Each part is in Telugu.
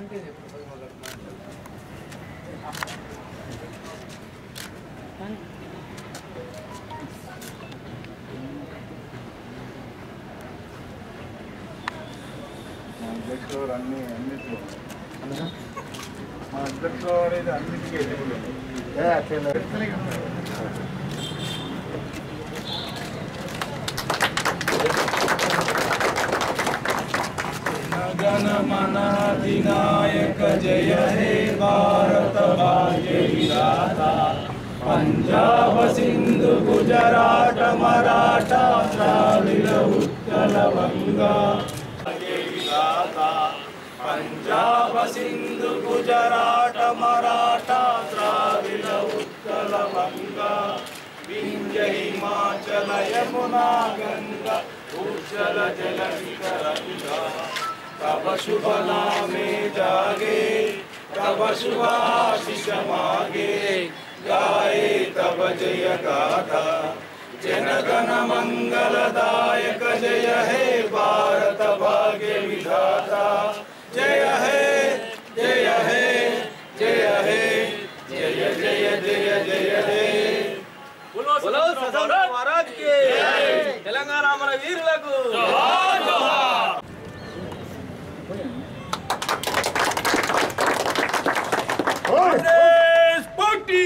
మా అధ్యక్షుడు అన్ని అన్నిట్లో మా అధ్యక్షుడు అనేది అన్నిటికీ ఎలిజిబుల్ గణమనాధినాయక జయ హే భారత భాగ్య విధాత పంజాబ సింధు గుజరాట మరాఠా ద్రావిడ ఉత్కల వంగా భాగ్య విధాత పంజాబ సింధు గుజరాట మరాఠా ద్రావిడ ఉత్కల వంగా వింధ్య హిమాచల యమునా గంగా ఉజ్జల జల వికరంగా तब शुभ नामे जागे तब शुभ आशीष मागे गाए तब जय गाथा जनगण मंगलदायक जय हे भारत भाग्य विधाता जय हे जय हे जय हे जय जय जय जय हे బోలో స్వతంత్ర మహారాజ్ కి తెలంగాణ మన వీరులకు కాంగ్రెస్ పార్టీ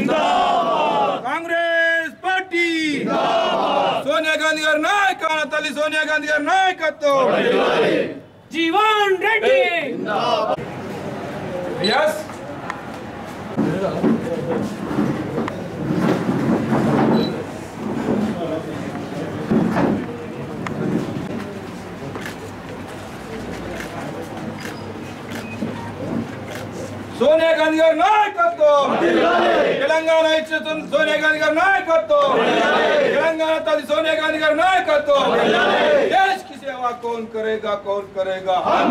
కాంగ్రెస్ పార్టీ సోనియా గాంధీ గారి నాయకత్వం తల్లి సోనియా గాంధీ గారి నాయకత్వం జీవన్ రెడ్డి ఎస్ సోనియా గాంధీ గారి నాయకత్వం తెలంగాణ ఇచ్చిన సోనియా గాంధీ గారి నాయకత్వం తెలంగాణ తల్లి సోనియా గాంధీ గారి నాయకత్వం देश की सेवा कौन करेगा कौन करेगा हम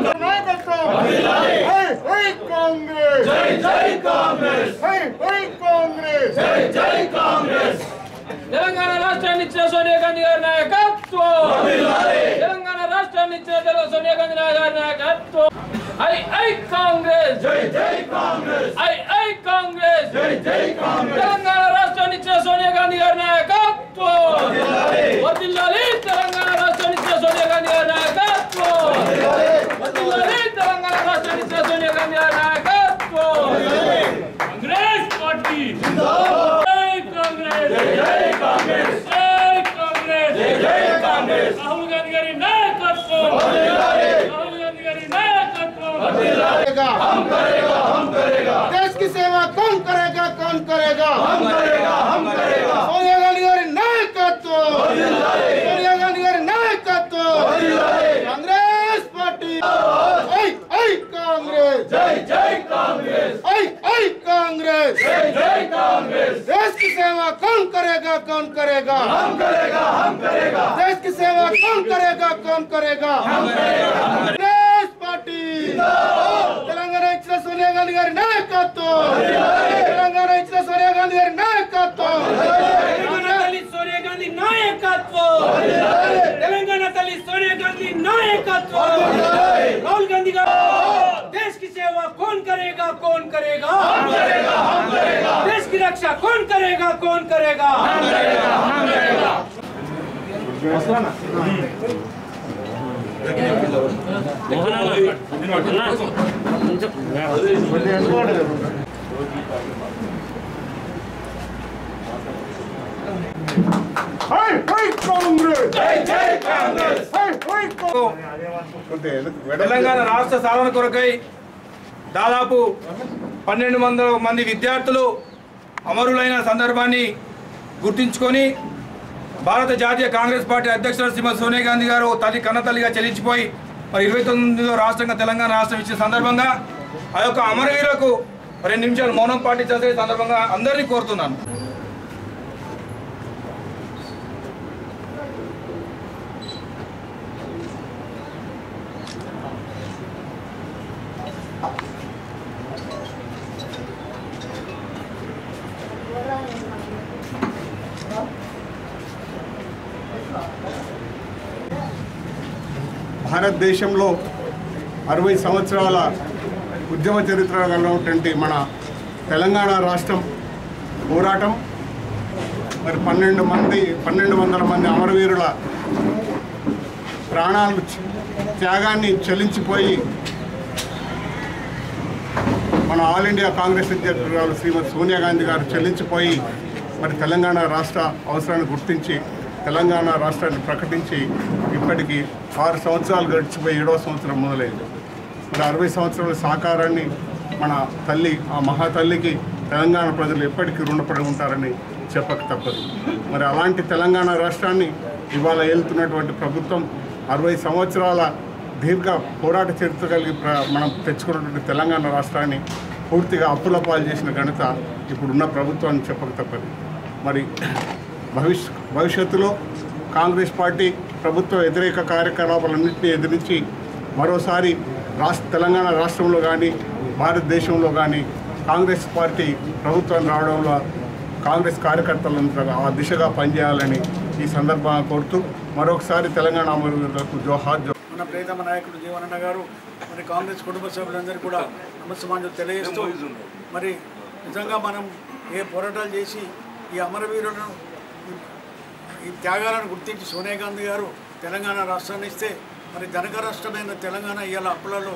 కాంగ్రెస్ जय जय कांग्रेस కాంగ్రెస్ जय जय कांग्रेस తెలంగాణ రాష్ట్రాన్ని ఇచ్చిన సోనియా గాంధీ గారి నాయకత్వం తెలంగాణ రాష్ట్రాన్ని ఇచ్చిన తెల- సోనియా గాంధీ గారి నాయకత్వం ఐ ఐ కాంగ్రెస్ जय जय कांग्रेस ఐ ఐ కాంగ్రెస్ जय जय कांग्रेस తెలంగాణ రాష్ట్రాన్ని ఇచ్చిన సోనియా గాంధీ గారి నాయకత్వం వర్ధిల్లాలి తెలంగాణ రాష్ట్రాన్ని ఇచ్చిన సోనియా గాంధీ గారి నాయకత్వం వర్ధిల్లాలి తెలంగాణ రాష్ట్రాన్ని ఇచ్చిన సోనియా గాంధీ గారి నాయకత్వం కాంగ్రెస్ పార్టీ జై కాంగ్రెస్ जय कांग्रेस జై కాంగ్రెస్ जय कांग्रेस రాహుల్ గాంధీ గారి నాయకత్వం రాహుల్ గాంధీ గారి నాయకత్వం हम करेगा हम करेगा देश की सेवा कौन करेगा कौन करेगा हम करेगा हम करेगा సోనియా గాంధీ గారి నాయకత్వం సోనియా గాంధీ గారి నాయకత్వం కాంగ్రెస్ పార్టీ ఐ ఐ కాంగ్రెస్ जय जय कांग्रेस ఐ ఐ కాంగ్రెస్ जय जय कांग्रेस देश की सेवा कौन करेगा कौन करेगा हम करेगा हम करेगा देश की सेवा कौन करेगा कौन करेगा कांग्रेस पार्टी తెలంగాణ ఇచ్చిన సోనియా గాంధీ గారి నాయకత్వం తెలంగాణ ఇచ్చిన సోనియా గాంధీ గారి నాయకత్వం తెలంగాణ తల్లి సోనియా గాంధీ నాయకత్వం తెలంగాణ తల్లి సోనియా గాంధీ నాయకత్వం రాहुल गांधी का देश की सेवा कौन करेगा कौन करेगा हम करेगा हम करेगा देश की रक्षा कौन करेगा कौन करेगा हम करेगा हम करेगा హై హై కాంగ్రెస్ जय जय कांग्रेस హై హై తెలంగాణ రాష్ట్ర సాధన కొరకై దాదాపు పన్నెండు వందల మంది విద్యార్థులు అమరులైన సందర్భాన్ని గుర్తించుకొని భారత జాతీయ కాంగ్రెస్ పార్టీ అధ్యక్షుడు శ్రీమతి సోనియా గాంధీ గారు తల్లి కన్నతల్లిగా చెల్లించిపోయి మరి ఇరవై తొమ్మిదిలో రాష్ట్రంగా తెలంగాణ రాష్ట్రం ఇచ్చిన సందర్భంగా ఆ యొక్క అమరవీరులకు రెండు నిమిషాలు మౌనం పాటించాల్సిన సందర్భంగా అందరినీ కోరుతున్నాను భారతదేశంలో అరవై సంవత్సరాల ఉద్యమ చరిత్ర ఉన్నటువంటి మన తెలంగాణ రాష్ట్రం పోరాటం మరి పన్నెండు మంది పన్నెండు వందల మంది అమరవీరుల ప్రాణాలు త్య- త్యాగాన్ని చెల్లించిపోయి మన ఆల్ ఇండియా కాంగ్రెస్ అధ్యక్షురాలు శ్రీమతి సోనియా గాంధీ గారు చెల్లించిపోయి మరి తెలంగాణ రాష్ట్ర అవసరాన్ని గుర్తించి తెలంగాణ రాష్ట్రాన్ని ప్రకటించి ఇప్పటికి ఆరు సంవత్సరాలు గడిచిపోయి ఏడవ సంవత్సరం మొదలైంది మరి అరవై సంవత్సరాల సహకారాన్ని మన తల్లి ఆ మహాతల్లికి తెలంగాణ ప్రజలు ఎప్పటికీ రుణపడి ఉంటారని చెప్పక తప్పదు మరి అలాంటి తెలంగాణ రాష్ట్రాన్ని ఇవాళ వెళ్తున్నటువంటి ప్రభుత్వం అరవై సంవత్సరాల దీర్ఘ పోరాట చరిత్ర కలిగి ప్ర- మనం తెచ్చుకున్నటువంటి తెలంగాణ రాష్ట్రాన్ని పూర్తిగా అప్పుల పాలు చేసిన ఘనత ఇప్పుడున్న ప్రభుత్వాన్ని చెప్పక తప్పదు మరి భవిష్ భవిష్యత్తులో కాంగ్రెస్ పార్టీ ప్రభుత్వ వ్యతిరేక కార్యకలాపాలన్నింటినీ ఎదిరించి మరోసారి రాష్ట్ర తెలంగాణ రాష్ట్రంలో కానీ భారతదేశంలో కానీ కాంగ్రెస్ పార్టీ ప్రభుత్వం రావడంలో కాంగ్రెస్ కార్యకర్తలంతా ఆ దిశగా పనిచేయాలని ఈ సందర్భంగా కోరుతూ మరొకసారి తెలంగాణ అమరులకు జోహార్ జో మన ప్రియతమ నాయకుడు జీవనన్న గారు మరి కాంగ్రెస్ కుటుంబ సభ్యులందరూ కూడా నమస్సమాన్యం తెలియజేస్తూ మరి నిజంగా మనం ఏ పోరాటాలు చేసి ఈ అమరవీరులను ఈ త్యాగాలను గుర్తించి సోనియా గాంధీ గారు తెలంగాణ రాష్ట్రాన్ని ఇస్తే మరి ధనక రాష్ట్రమైన తెలంగాణ ఇవాళ అప్పులలో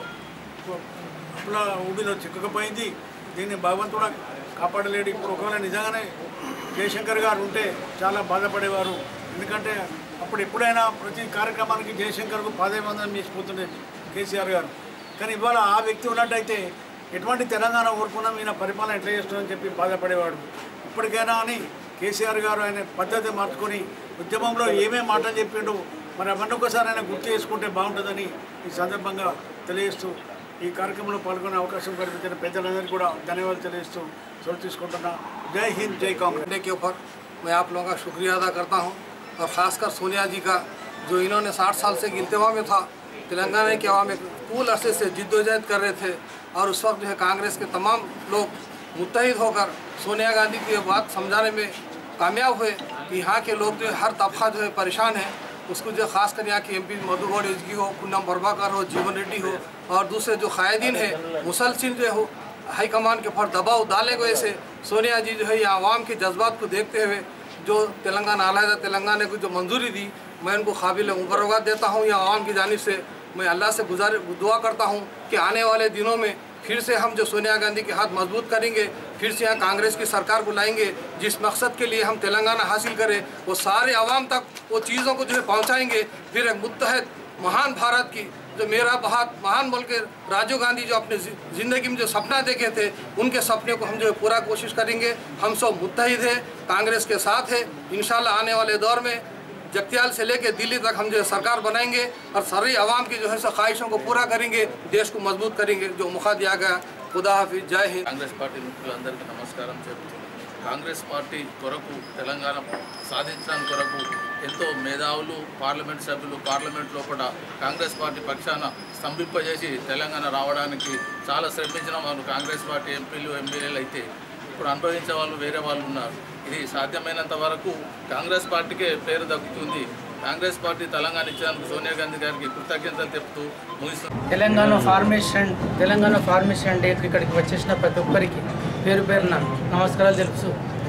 అప్పుల ఊబిలో చిక్కుకుపోయింది దీన్ని భగవంతుడు కాపాడలేడు ఇప్పుడు ఒకవేళ నిజంగానే జయశంకర్ గారు ఉంటే చాలా బాధపడేవారు ఎందుకంటే అప్పుడు ఎప్పుడైనా ప్రతి కార్యక్రమానికి జయశంకర్కు పాదవందనం చేసిపోతుండేది కేసీఆర్ గారు కానీ ఇవాళ ఆ వ్యక్తి ఉన్నట్టయితే ఎటువంటి తెలంగాణ ఊరుకున్నాం ఈయన పరిపాలన ఎట్లా చేస్తుందని చెప్పి బాధపడేవాడు ఇప్పటికైనా అని కేసీఆర్ గారు ఆయన పద్ధతి మార్చుకొని ఉద్యమంలో ఏమేమి మాటలు చెప్పిండు మరి అవన్నీ ఒకసారి ఆయన గుర్తు చేసుకుంటే బాగుంటుందని ఈ సందర్భంగా తెలియజేస్తూ ఈ కార్యక్రమంలో పాల్గొనే అవకాశం కల్పించిన పెద్దలందరికీ కూడా ధన్యవాదాలు తెలియజేస్తూ చోటు తీసుకుంటున్నా జై హింద్ జై కాంగ్రెస్ करने के ऊपर मैं आप लोगों का शुक्रिया अदा करता हूं और ख़ासकर सोनिया जी का जो इन्होंने 60 साल से गिलतेवा में था तेलंगाना के अवाम एक पूल अरसे से जिद्दोजहद कर रहे थे और उस वक्त जो है कांग्रेस के तमाम लोग मुतहद होकर सोनिया गांधी की ये बात समझाने में कामयाब हुए कि यहाँ के लोग जो है हर तबका जो है परेशान है उसको जो खास कर यहाँ की एम पी मधुगौड़ एजगी हो पूनम बर्माकर हो जीवन रेड्डी हो और दूसरे जो कायदीन है मुसलसिल जो हो हाईकमान के ऊपर दबाव डाले गए से सोनिया जी जो है ये आवाम के जज्बात को देखते हुए जो तेलंगाना अलहदा तेलंगाना को जो मंजूरी दी मैं उनको काबिल मुबरकबाद देता हूँ या आवाम की जानिब से मैं अल्लाह से गुजार दुआ करता हूँ कि आने वाले दिनों में फिर से हम जो सोनिया गांधी के हाथ मजबूत करेंगे फिर से यहाँ कांग्रेस की सरकार को लाएंगे जिस मकसद के लिए हम तेलंगाना हासिल करें वो सारे आवाम तक वो चीज़ों को जो है पहुँचाएंगे फिर एक मुतहद महान भारत की जो मेरा बहुत महान बोल के राजीव गांधी जो अपने जि- जिंदगी में जो सपना देखे थे उनके सपने को हम जो है पूरा कोशिश करेंगे हम सब मुतहद है कांग्रेस के साथ है इंशाल्लाह आने वाले दौर में जगतियाल से लेकर दिल्ली तक हम जो है सरकार बनाएंगे और सारी आवाम की जो है सो ख्वाहिशों को पूरा करेंगे देश को मजबूत करेंगे जो मौका दिया गया खुदा हाफिज जय हिंद కాంగ్రెస్ పార్టీ మిత్రులందరికీ నమస్కారం చెబుతున్నాను కాంగ్రెస్ పార్టీ కొరకు తెలంగాణ సాధించడానికి కొరకు ఎంతో మేధావులు పార్లమెంట్ సభ్యులు పార్లమెంట్ లోపల కాంగ్రెస్ పార్టీ పక్షాన స్తంభింపజేసి తెలంగాణ రావడానికి చాలా శ్రమించిన వాళ్ళు కాంగ్రెస్ పార్టీ ఎంపీలు ఎమ్మెల్యేలు అయితే ఇప్పుడు అనుభవించే వాళ్ళు వేరే వాళ్ళు ఉన్నారు ఇది సాధ్యమైనంత వరకు కాంగ్రెస్ పార్టీకే పేరు దక్కుతుంది కాంగ్రెస్ పార్టీ తెలంగాణ ఇచ్చినందుకు సోనియా గాంధీ గారికి కృతజ్ఞతలు చెప్తూ ముగిస్తుంది తెలంగాణ ఫార్మేషన్ తెలంగాణ ఫార్మేషన్ డేకి ఇక్కడికి వచ్చేసిన ప్రతి ఒక్కరికి పేరు పేరున నమస్కారాలు తెలుసు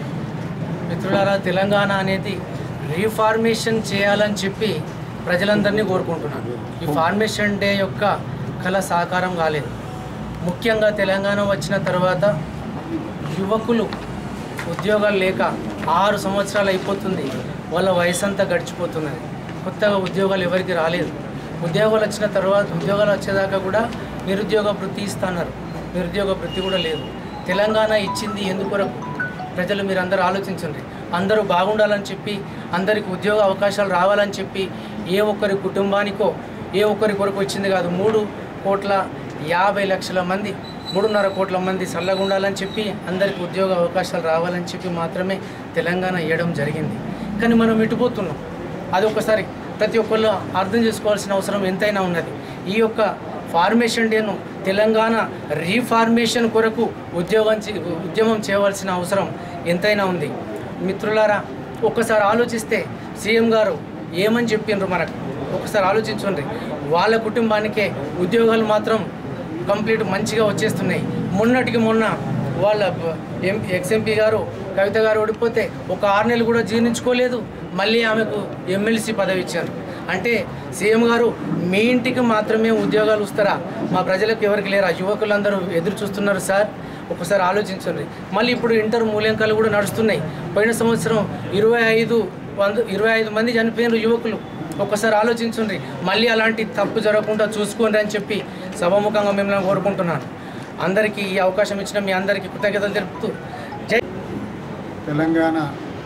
మిత్రులారా తెలంగాణ అనేది రీఫార్మేషన్ చేయాలని చెప్పి ప్రజలందరినీ కోరుకుంటున్నాను ఈ ఫార్మేషన్ డే యొక్క కళ సాకారం కాలేదు ముఖ్యంగా తెలంగాణ వచ్చిన తర్వాత యువకులు ఉద్యోగాలు లేక ఆరు సంవత్సరాలు అయిపోతుంది వాళ్ళ వయసు అంతా గడిచిపోతున్నది కొత్తగా ఉద్యోగాలు ఎవరికి రాలేదు ఉద్యోగాలు వచ్చిన తర్వాత ఉద్యోగాలు వచ్చేదాకా కూడా నిరుద్యోగ వృత్తి ఇస్తున్నారు నిరుద్యోగ వృత్తి కూడా లేదు తెలంగాణ ఇచ్చింది ఎందుకొరకు ప్రజలు మీరు అందరూ ఆలోచించండి అందరూ బాగుండాలని చెప్పి అందరికి ఉద్యోగ అవకాశాలు రావాలని చెప్పి ఏ ఒక్కరి కుటుంబానికో ఏ ఒక్కరి కొరకు వచ్చింది కాదు మూడు కోట్ల యాభై లక్షల మంది మూడున్నర కోట్ల మంది చల్లగా ఉండాలని చెప్పి అందరికి ఉద్యోగ అవకాశాలు రావాలని చెప్పి మాత్రమే తెలంగాణ ఇవ్వడం జరిగింది కానీ మనం ఇటుపోతున్నాం అది ఒకసారి ప్రతి ఒక్కళ్ళు అర్థం చేసుకోవాల్సిన అవసరం ఎంతైనా ఉన్నది ఈ యొక్క ఫార్మేషన్ డేను తెలంగాణ రీఫార్మేషన్ కొరకు ఉద్యోగం చే- ఉద్యమం చేయవలసిన అవసరం ఎంతైనా ఉంది మిత్రులారా ఒక్కసారి ఆలోచిస్తే సీఎం గారు ఏమని చెప్పిండ్రు మనకు ఒకసారి ఆలోచించండి వాళ్ళ కుటుంబానికే ఉద్యోగాలు మాత్రం కంప్లీట్ మంచిగా వచ్చేస్తున్నాయి మొన్నటికి మొన్న వాళ్ళ ఎం ఎక్స్ఎంపీ గారు కవిత గారు ఓడిపోతే ఒక ఆరు నెలలు కూడా జీర్ణించుకోలేదు మళ్ళీ ఆమెకు ఎమ్మెల్సీ పదవి ఇచ్చారు అంటే సీఎం గారు మీ ఇంటికి మాత్రమే ఉద్యోగాలు ఇస్తారా మా ప్రజలకు ఎవరికి లేరా యువకులందరూ ఎదురు చూస్తున్నారు సార్ ఒకసారి ఆలోచించండి మళ్ళీ ఇప్పుడు ఇంటర్ మూల్యాంకాలు కూడా నడుస్తున్నాయి పోయిన సంవత్సరం ఇరవై ఐదు వంద ఇరవై ఐదు మంది చనిపోయిన యువకులు ఒక్కసారి ఆలోచించండి మళ్ళీ అలాంటి తప్పు జరగకుండా చూసుకోండి అని చెప్పి సభాముఖంగా మిమ్మల్ని కోరుకుంటున్నాను అందరికీ ఈ అవకాశం ఇచ్చిన మీ అందరికీ కృతజ్ఞతలు తెలుపుతూ జై తెలంగాణ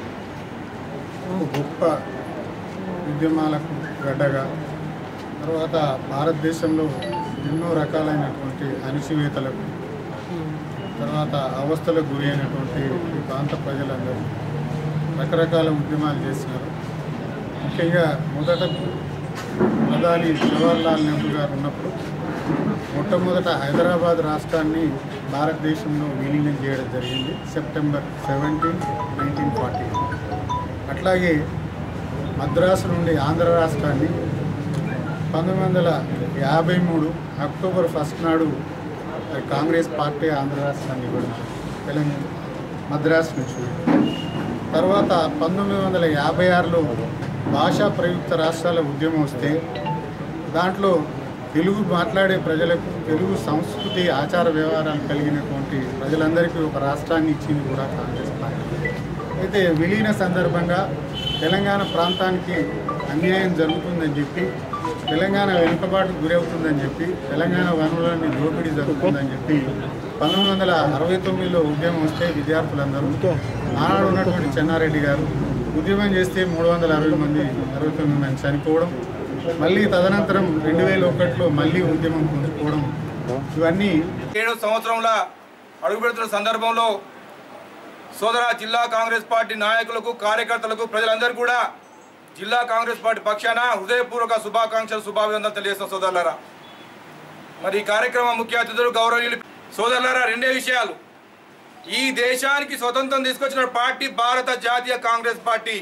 ఒక గొప్ప ఉద్యమాలకు గడ్డగా తర్వాత భారతదేశంలో ఎన్నో రకాలైనటువంటి అణిచివేతలకు తర్వాత అవస్థలకు గురి అయినటువంటి ఈ ప్రాంత ప్రజలందరూ రకరకాల ఉద్యమాలు చేసినారు ముఖ్యంగా మొదట ప్రధాని జవహర్లాల్ నెహ్రూ గారు ఉన్నప్పుడు మొట్టమొదట హైదరాబాద్ రాష్ట్రాన్ని భారతదేశంలో విలీనం చేయడం జరిగింది సెప్టెంబర్ సెవెంటీన్ నైన్టీన్ ఫార్టీ అట్లాగే మద్రాసు నుండి ఆంధ్ర రాష్ట్రాన్ని పంతొమ్మిది వందల యాభై మూడు అక్టోబర్ ఫస్ట్ నాడు మరి కాంగ్రెస్ పార్టీ ఆంధ్ర రాష్ట్రాన్ని ఇవ్వడం తెలంగాణ మద్రాసు నుంచి తర్వాత పంతొమ్మిది వందల యాభై ఆరులో భాషా ప్రయుక్త రాష్ట్రాల ఉద్యమం వస్తే దాంట్లో తెలుగు మాట్లాడే ప్రజలకు తెలుగు సంస్కృతి ఆచార వ్యవహారాలు కలిగినటువంటి ప్రజలందరికీ ఒక రాష్ట్రాన్ని ఇచ్చింది కూడా కాంగ్రెస్ పార్టీ అయితే విలీన సందర్భంగా తెలంగాణ ప్రాంతానికి అన్యాయం జరుగుతుందని చెప్పి తెలంగాణ వెనుకబాటుకు గురవుతుందని చెప్పి తెలంగాణ వనరులని దోపిడీ జరుగుతుందని చెప్పి పంతొమ్మిది వందల అరవై తొమ్మిదిలో ఉద్యమం వస్తే విద్యార్థులందరూ ఆనాడు ఉన్నటువంటి చెన్నారెడ్డి గారు ఉద్యమం చేస్తే మూడు వందల అరవై మంది అరవై తొమ్మిది మంది చనిపోవడం మళ్ళీ తదనంతరం రెండు వేల ఒకటిలో మళ్ళీ ఉద్యమం పుంజుకోవడం ఇవన్నీ ఏడు సంవత్సరంలో అడుగుపెడుతున్న సందర్భంలో సోదర జిల్లా కాంగ్రెస్ పార్టీ నాయకులకు కార్యకర్తలకు ప్రజలందరూ కూడా జిల్లా కాంగ్రెస్ పార్టీ పక్షాన హృదయపూర్వక శుభాకాంక్షలు శుభాభివందనలు తెలియజేసిన సోదరులారా మరి ఈ కార్యక్రమం ముఖ్య అతిథులు గౌరవనీయులు సోదరులారా రెండే విషయాలు ఈ దేశానికి స్వతంత్రం తీసుకొచ్చిన పార్టీ భారత జాతీయ కాంగ్రెస్ పార్టీ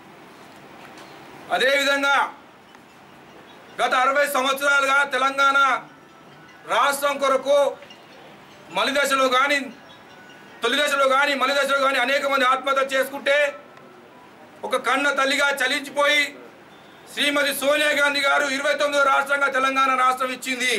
అదేవిధంగా గత అరవై సంవత్సరాలుగా తెలంగాణ రాష్ట్రం కొరకు మలి దశలో కానీ తొలి దశలో కానీ మలి దశలో కానీ అనేక మంది ఆత్మహత్య చేసుకుంటే ఒక కన్న తల్లిగా చలించిపోయి శ్రీమతి సోనియా గాంధీ గారు ఇరవై తొమ్మిదో రాష్ట్రంగా తెలంగాణ రాష్ట్రం ఇచ్చింది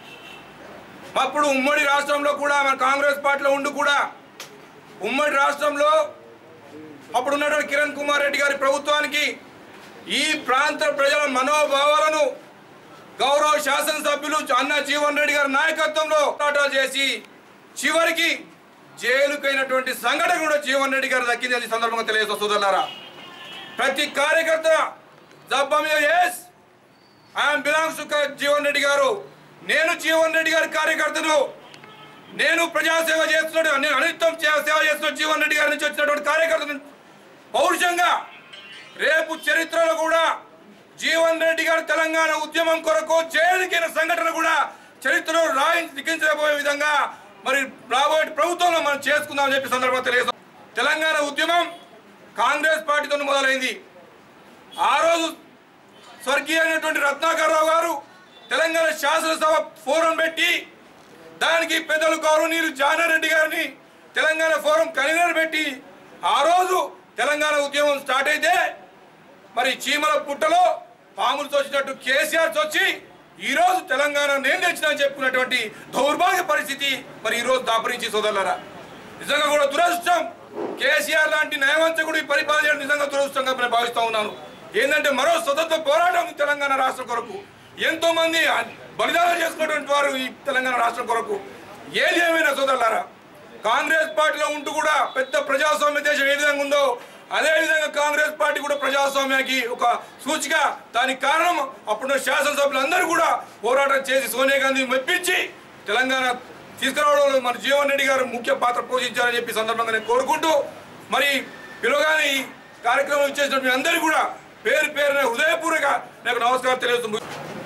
అప్పుడు ఉమ్మడి రాష్ట్రంలో కూడా మన కాంగ్రెస్ పార్టీలో ఉండి కూడా ఉమ్మడి రాష్ట్రంలో అప్పుడు ఉన్నటువంటి కిరణ్ కుమార్ రెడ్డి గారి ప్రభుత్వానికి ఈ ప్రాంత ప్రజల మనోభావాలను గౌరవ శాసనసభ్యులు అన్న జీవన్ రెడ్డి గారి నాయకత్వంలో పోరాటాలు చేసి చివరికి జైలుకైనటువంటి సంఘటన కూడా జీవన్ రెడ్డి గారు దక్కింది అని ఈ సందర్భంగా తెలియజేస్తా సోదరులారా ప్రతి కార్యకర్త జబ్బా మీద yes I'm belongs to Jeevan Reddy garu నేను జీవన్ రెడ్డి గారి కార్యకర్తను నేను ప్రజాసేవ చేస్తున్నాడు నేను అనిత్యం చే- సేవ చేస్తున్న జీవన్ రెడ్డి గారి నుంచి వచ్చినటువంటి కార్యకర్తను పౌరుషంగా రేపు చరిత్రలో కూడా జీవన్ రెడ్డి గారు తెలంగాణ ఉద్యమం కొరకు చేయలిగిన సంఘటన కూడా చరిత్రలో రాయి లిఖించబోయే విధంగా మరి రాబోయే ప్రభుత్వంలో మనం చేసుకుందామని చెప్పి సందర్భంగా తెలియజేస్తాం తెలంగాణ ఉద్యమం కాంగ్రెస్ పార్టీతో మొదలైంది ఆ రోజు స్వర్గీయ అయినటువంటి రత్నాకరరావు గారు తెలంగాణ శాసనసభ ఫోరం పెట్టి దానికి పెద్దలు గౌరవనీయులు జానారెడ్డి గారిని తెలంగాణ ఫోరం కన్వీనర్ పెట్టి ఆ రోజు తెలంగాణ ఉద్యమం స్టార్ట్ అయితే మరి చీమల పుట్టలో పాములు తోచినట్టు కేసీఆర్ వచ్చి ఈ రోజు తెలంగాణ నేను తెచ్చినా చెప్పుకున్నటువంటి దౌర్భాగ్య పరిస్థితి మరి ఈ రోజు దాపరించి సోదరులరా నిజంగా కూడా దురదృష్టం కేసీఆర్ లాంటి నయవంచకుడు ఈ పరిపాలన చేయడం నిజంగా దురదృష్టంగా నేను భావిస్తా ఉన్నాను ఏంటంటే మరో స్వతంత్ర పోరాటం ఉంది తెలంగాణ రాష్ట్రం కొరకు ఎంతో మంది బలిదానం చేసుకున్నటువంటి వారు ఈ తెలంగాణ రాష్ట్రం కొరకు ఏది ఏమైనా సోదరులారా కాంగ్రెస్ పార్టీలో ఉంటూ కూడా పెద్ద ప్రజాస్వామ్య దేశం ఏ విధంగా ఉందో అదే విధంగా కాంగ్రెస్ పార్టీ కూడా ప్రజాస్వామ్యానికి ఒక సూచిక దానికి కారణం అప్పుడున్న శాసనసభ్యులందరూ కూడా పోరాటం చేసి సోనియా గాంధీ మెప్పించి తెలంగాణ తీసుకురావడంలో మన జీవన్ రెడ్డి గారు ముఖ్య పాత్ర పోషించారని చెప్పి ఈ సందర్భంగా నేను కోరుకుంటూ మరి పిలువగానే ఈ కార్యక్రమం ఇచ్చేసిన మీ అందరికీ కూడా పేరు పేరున హృదయపూర్వక నాకు నమస్కారం తెలియజేస్తుంది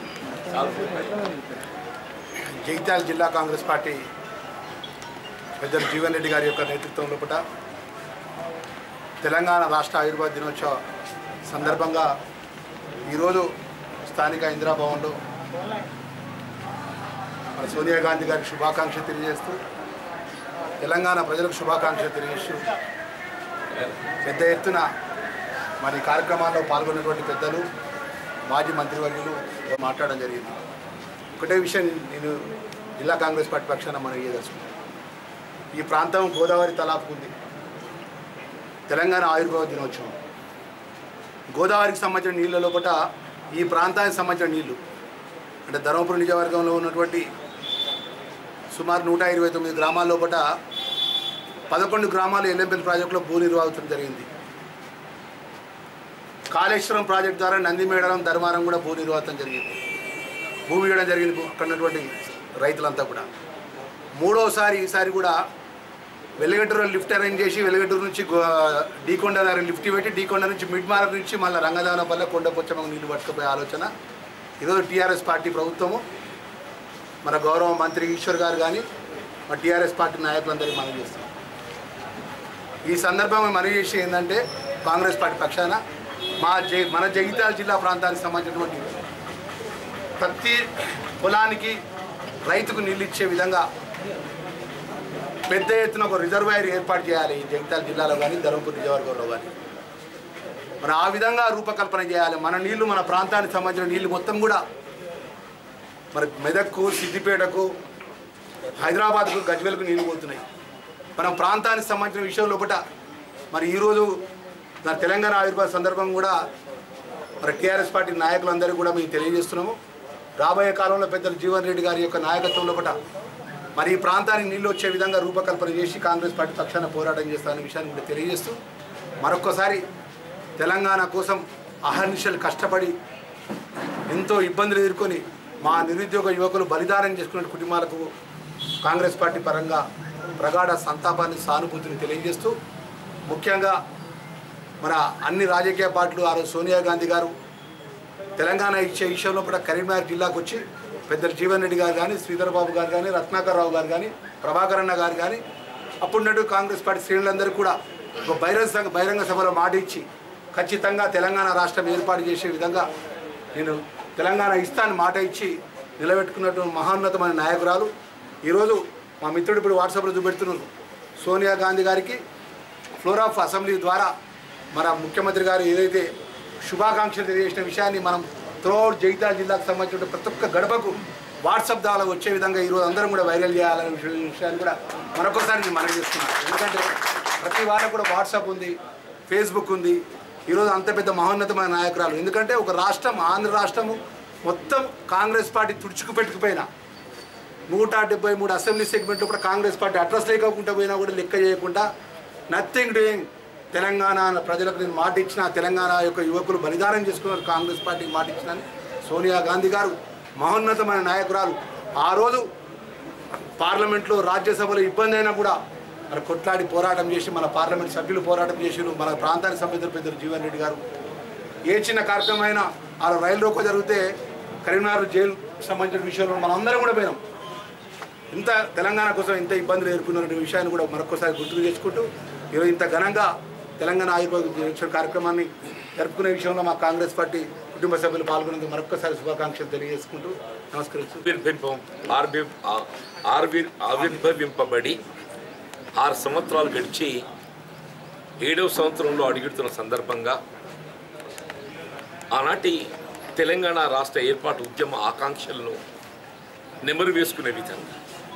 జగిత్యాల జిల్లా కాంగ్రెస్ పార్టీ పెద్దలు జీవన్ రెడ్డి గారి యొక్క నేతృత్వం లోపల తెలంగాణ రాష్ట్ర ఆయుర్వేద దినోత్సవ సందర్భంగా ఈరోజు స్థానిక ఇందిరాభవన్లో మన సోనియా గాంధీ గారికి శుభాకాంక్షలు తెలియజేస్తూ తెలంగాణ ప్రజలకు శుభాకాంక్షలు తెలియజేస్తూ పెద్ద ఎత్తున మరి ఈ కార్యక్రమాల్లో పాల్గొన్నటువంటి పెద్దలు మాజీ మంత్రివర్యులు మాట్లాడడం జరిగింది ఒకటే విషయం నేను జిల్లా కాంగ్రెస్ పార్టీ పక్షాన మనం ఇయ్యదలుచుకున్నాం ఈ ప్రాంతం గోదావరి తలాపుకుంది తెలంగాణ ఆయుర్వేద దినోత్సవం గోదావరికి సంబంధించిన నీళ్ళ లోపల ఈ ప్రాంతానికి సంబంధించిన నీళ్లు అంటే ధర్మపురం నియోజకవర్గంలో ఉన్నటువంటి సుమారు నూట ఇరవై తొమ్మిది గ్రామాల లోపల పదకొండు గ్రామాలు ఎల్ఎంపీఎల్ ప్రాజెక్టులో భూ నిర్వాహతం జరిగింది కాళేశ్వరం ప్రాజెక్టు ద్వారా నందిమేడలం ధర్మారం కూడా భూ నిర్వాహతం జరిగింది భూమి ఇవ్వడం జరిగింది అక్కడ ఉన్నటువంటి రైతులంతా కూడా మూడోసారి ఈసారి కూడా వెలుగటూరు లిఫ్ట్ అరేంజ్ చేసి వెలుగటూరు నుంచి గో- డీకొండ దగ్గర లిఫ్ట్ పెట్టి డీకొండ నుంచి మిడ్ మార్క్ నుంచి మళ్ళీ రంగదానం వల్ల కొండపొచ్చమ్మ నీళ్లు పట్టుకుపోయే ఆలోచన ఈరోజు టీఆర్ఎస్ పార్టీ ప్రభుత్వము మన గౌరవ మంత్రి ఈశ్వర్ గారు కానీ మా టీఆర్ఎస్ పార్టీ నాయకులందరికీ మనం చేస్తాం ఈ సందర్భంగా మనవి చేసి ఏంటంటే కాంగ్రెస్ పార్టీ పక్షాన మా జై మన జగిత్యాల జిల్లా ప్రాంతానికి సంబంధించినటువంటి ప్రతి పొలానికి రైతుకు నీళ్ళు ఇచ్చే విధంగా పెద్ద ఎత్తున ఒక రిజర్వాయర్ ఏర్పాటు చేయాలి ఈ జగిత్యాల జిల్లాలో కానీ ధర్మపురి నియోజకవర్గంలో కానీ మరి ఆ విధంగా రూపకల్పన చేయాలి మన నీళ్లు మన ప్రాంతానికి సంబంధించిన నీళ్లు మొత్తం కూడా మరి మెదక్కు సిద్దిపేటకు హైదరాబాద్కు గజ్వేల్కు నీళ్లు పోతున్నాయి మన ప్రాంతానికి సంబంధించిన విషయం లోపల మరి ఈరోజు నా తెలంగాణ ఆవిర్భావ సందర్భం కూడా మరి టీఆర్ఎస్ పార్టీ నాయకులందరూ కూడా మేము తెలియజేస్తున్నాము రాబోయే కాలంలో పెద్దలు జీవన్ రెడ్డి గారి యొక్క నాయకత్వం లోపల మరి ఈ ప్రాంతానికి నీళ్ళు వచ్చే విధంగా రూపకల్పన చేసి కాంగ్రెస్ పార్టీ పక్షాన పోరాటం చేస్తారనే విషయాన్ని కూడా తెలియజేస్తూ మరొక్కసారి తెలంగాణ కోసం అహర్నిశలు కష్టపడి ఎంతో ఇబ్బందులు ఎదుర్కొని మా నిరుద్యోగ యువకులు బలిదానం చేసుకున్న కుటుంబాలకు కాంగ్రెస్ పార్టీ పరంగా ప్రగాఢ సంతాపాన్ని సానుభూతిని తెలియజేస్తూ ముఖ్యంగా మన అన్ని రాజకీయ పార్టీలు ఆ రోజు సోనియా గాంధీ గారు తెలంగాణ ఇచ్చే విషయంలో కూడా కరీంనగర్ జిల్లాకు వచ్చి పెద్దలు జీవన్ రెడ్డి గారు కానీ శ్రీధర్ బాబు గారు కానీ రత్నాకర్ రావు గారు కానీ ప్రభాకర్ అన్న గారు కానీ అప్పుడున్నట్టు కాంగ్రెస్ పార్టీ శ్రేణులందరూ కూడా ఒక బహిరంగ సభ- బహిరంగ సభలో మాట ఇచ్చి ఖచ్చితంగా తెలంగాణ రాష్ట్రం ఏర్పాటు చేసే విధంగా నేను తెలంగాణ ఇస్తాను మాట ఇచ్చి నిలబెట్టుకున్నటువంటి మహోన్నతమైన నాయకురాలు ఈరోజు మా మిత్రుడు ఇప్పుడు వాట్సాప్లో చూపెడుతున్నారు సోనియా గాంధీ గారికి ఫ్లోర్ ఆఫ్ అసెంబ్లీ ద్వారా మన ముఖ్యమంత్రి గారు ఏదైతే శుభాకాంక్షలు తెలియజేసిన విషయాన్ని మనం త్రోడ్ జగిత్యాల జిల్లాకు సంబంధించిన ప్రతి ఒక్క గడపకు వాట్సాప్ ద్వారా వచ్చే విధంగా ఈరోజు అందరం కూడా వైరల్ చేయాలనే విషయం- విషయాన్ని కూడా మరొకసారి నేను మనవి చేస్తున్నాను ఎందుకంటే ప్రతి వాళ్ళకు కూడా వాట్సాప్ ఉంది ఫేస్బుక్ ఉంది ఈరోజు అంత పెద్ద మహోన్నతమైన నాయకురాలు ఎందుకంటే ఒక రాష్ట్రం ఆంధ్ర రాష్ట్రము మొత్తం కాంగ్రెస్ పార్టీ తుడుచుకు పెట్టుకుపోయినా నూట డెబ్బై మూడు అసెంబ్లీ సెగ్మెంట్లో కూడా కాంగ్రెస్ పార్టీ అడ్రస్ లేకుండా పోయినా కూడా లెక్క చేయకుండా నథింగ్ డూయింగ్ తెలంగాణ ప్రజలకు నేను మాట ఇచ్చిన తెలంగాణ యొక్క యువకులు బలిదానం చేసుకున్నారు కాంగ్రెస్ పార్టీకి మాట ఇచ్చినని సోనియా గాంధీ గారు మహోన్నతమైన నాయకురాలు ఆ రోజు పార్లమెంట్లో రాజ్యసభలో ఇబ్బంది అయినా కూడా మరి కొట్లాడి పోరాటం చేసి మన పార్లమెంట్ సభ్యులు పోరాటం చేసిరు మన ప్రాంతానికి సంబంధించిన పెద్దలు జీవన్ రెడ్డి గారు ఏ చిన్న కార్యక్రమం అయినా ఆ రైలు రోకో జరిగితే కరీంనగర్ జైలు సంబంధించిన విషయంలో మనందరం కూడా పోయినాం ఇంత తెలంగాణ కోసం ఇంత ఇబ్బందులు ఎదుర్కొన్న విషయాన్ని కూడా మరొకసారి గుర్తుకు తెచ్చుకుంటూ ఈరోజు ఇంత ఘనంగా తెలంగాణ ఆయుర్వేద దినోత్సవ కార్యక్రమాన్ని జరుపుకునే విషయంలో మా కాంగ్రెస్ పార్టీ కుటుంబ సభ్యులు పాల్గొనేందుకు మరొకసారి శుభాకాంక్షలు తెలియజేసుకుంటూ నమస్కరిస్తూ ఆవిర్భింపం ఆర్భి ఆ- ఆర్వి ఆవిర్భవింపబడి ఆరు సంవత్సరాలు గడిచి ఏడవ సంవత్సరంలో అడుగుతున్న సందర్భంగా ఆనాటి తెలంగాణ రాష్ట్ర ఏర్పాటు ఉద్యమ ఆకాంక్షలను నెమరు వేసుకునే విధంగా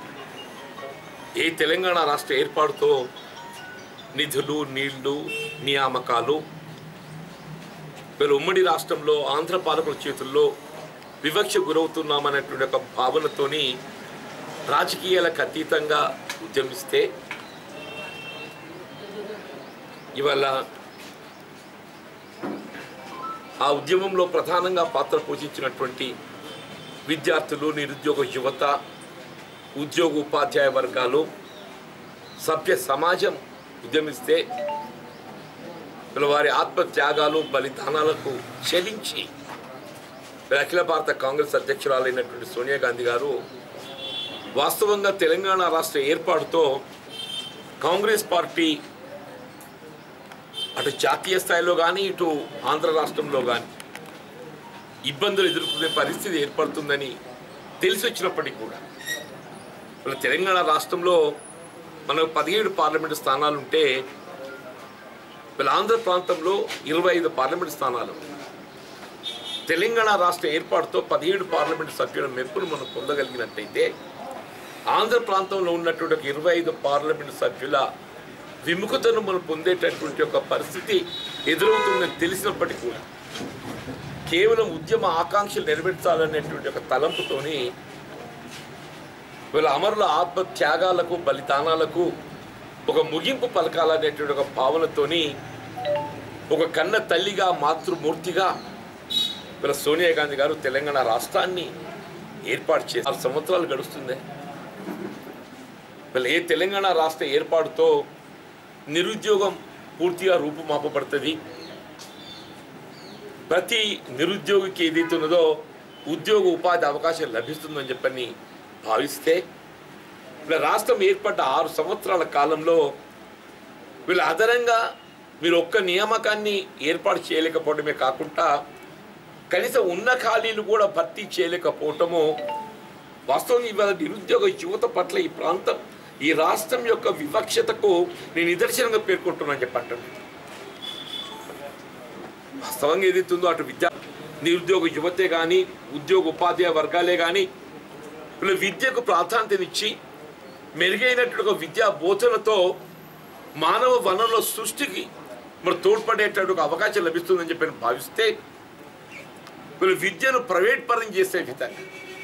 ఏ తెలంగాణ రాష్ట్ర ఏర్పాటుతో నిధులు నీళ్లు నియామకాలు వీళ్ళు ఉమ్మడి రాష్ట్రంలో ఆంధ్ర పాలకుల చేతుల్లో వివక్ష గురవుతున్నామనేటువంటి ఒక భావనతోని రాజకీయాలకు అతీతంగా ఉద్యమిస్తే ఇవాళ ఆ ఉద్యమంలో ప్రధానంగా పాత్ర పోషించినటువంటి విద్యార్థులు నిరుద్యోగ యువత ఉద్యోగ ఉపాధ్యాయ వర్గాలు సభ్య సమాజం ఉద్యమిస్తే వీళ్ళ వారి ఆత్మత్యాగాలు బలిదానాలకు చెలించి వీళ్ళ అఖిల భారత కాంగ్రెస్ అధ్యక్షురాలైనటువంటి సోనియా గాంధీ గారు వాస్తవంగా తెలంగాణ రాష్ట్ర ఏర్పాటుతో కాంగ్రెస్ పార్టీ అటు జాతీయ స్థాయిలో కానీ ఇటు ఆంధ్ర రాష్ట్రంలో కానీ ఇబ్బందులు ఎదుర్కొనే పరిస్థితి ఏర్పడుతుందని తెలిసి వచ్చినప్పటికీ కూడా మన తెలంగాణ రాష్ట్రంలో మనకు పదిహేడు పార్లమెంటు స్థానాలు ఉంటే వీళ్ళ ఆంధ్ర ప్రాంతంలో ఇరవై ఐదు పార్లమెంటు స్థానాలు తెలంగాణ రాష్ట్ర ఏర్పాటుతో పదిహేడు పార్లమెంటు సభ్యుల మెప్పును మనం పొందగలిగినట్టయితే ఆంధ్ర ప్రాంతంలో ఉన్నటువంటి ఒక ఇరవై ఐదు పార్లమెంటు సభ్యుల విముఖతను మనం పొందేటటువంటి ఒక పరిస్థితి ఎదురవుతుందని తెలిసినప్పటికీ కూడా కేవలం ఉద్యమ ఆకాంక్షలు నెరవేర్చాలనేటువంటి ఒక తలంపుతోని వీళ్ళ అమరుల ఆత్మ త్యాగాలకు బలిదానాలకు ఒక ముగింపు పలకాలనేటువంటి ఒక భావనతోని ఒక కన్న తల్లిగా మాతృమూర్తిగా వీళ్ళ సోనియా గాంధీ గారు తెలంగాణ రాష్ట్రాన్ని ఏర్పాటు చేసి ఆరు సంవత్సరాలు గడుస్తుంది వీళ్ళ ఏ తెలంగాణ రాష్ట్ర ఏర్పాటుతో నిరుద్యోగం పూర్తిగా రూపుమాపబడుతుంది ప్రతి నిరుద్యోగికి ఏదైతే ఉన్నదో ఉద్యోగ ఉపాధి అవకాశం లభిస్తుందని చెప్పని భావిస్తే వీళ్ళ రాష్ట్రం ఏర్పడ్డ ఆరు సంవత్సరాల కాలంలో వీళ్ళ అదనంగా మీరు ఒక్క నియామకాన్ని ఏర్పాటు చేయలేకపోవడమే కాకుండా కనీసం ఉన్న ఖాళీలు కూడా భర్తీ చేయలేకపోవటము వాస్తవంగా ఇవాళ నిరుద్యోగ యువత పట్ల ఈ ప్రాంతం ఈ రాష్ట్రం యొక్క వివక్షతకు నేను నిదర్శనంగా పేర్కొంటున్నాను చెప్పంటాను వాస్తవంగా ఏదైతుందో అటు విద్యా నిరుద్యోగ యువతే కానీ ఉద్యోగ ఉపాధ్యాయ వర్గాలే కానీ వీళ్ళ విద్యకు ప్రాధాన్యతనిచ్చి మెరుగైనటువంటి ఒక విద్యా బోధనతో మానవ వనరుల సృష్టికి మరి తోడ్పడేటటువంటి ఒక అవకాశం లభిస్తుందని చెప్పి నేను భావిస్తే వీళ్ళు విద్యను ప్రైవేట్ పరం చేసే విధంగా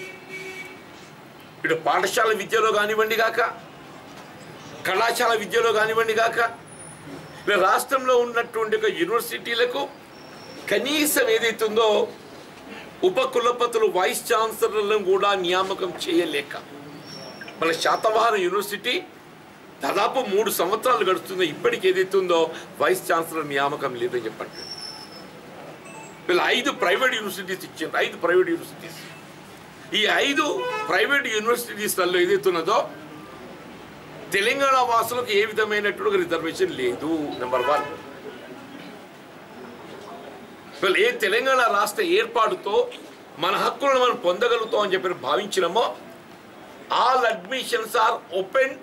ఇటు పాఠశాల విద్యలో కానివ్వండి కాక కళాశాల విద్యలో కానివ్వండి కాక ఇలా రాష్ట్రంలో ఉన్నటువంటి ఒక యూనివర్సిటీలకు కనీసం ఏదైతుందో ఉప కులపతులు వైస్ ఛాన్సలర్లను కూడా నియామకం చేయలేక మన శాతవాహన యూనివర్సిటీ దాదాపు మూడు సంవత్సరాలు గడుస్తుంది ఇప్పటికి ఏదైతుందో వైస్ ఛాన్సలర్ నియామకం లేదని చెప్పండి వీళ్ళు ఐదు ప్రైవేట్ యూనివర్సిటీస్ ఇచ్చిండ్రు ఐదు ప్రైవేట్ యూనివర్సిటీస్ ఈ ఐదు ప్రైవేట్ యూనివర్సిటీస్లలో ఏదైతున్నదో తెలంగాణ వాసులకు ఏ విధమైనటువంటి రిజర్వేషన్ లేదు నెంబర్ వన్ వీళ్ళు ఏ తెలంగాణ రాష్ట్ర ఏర్పాటుతో మన హక్కులను మనం పొందగలుగుతాం అని చెప్పి భావించినామో all admissions are open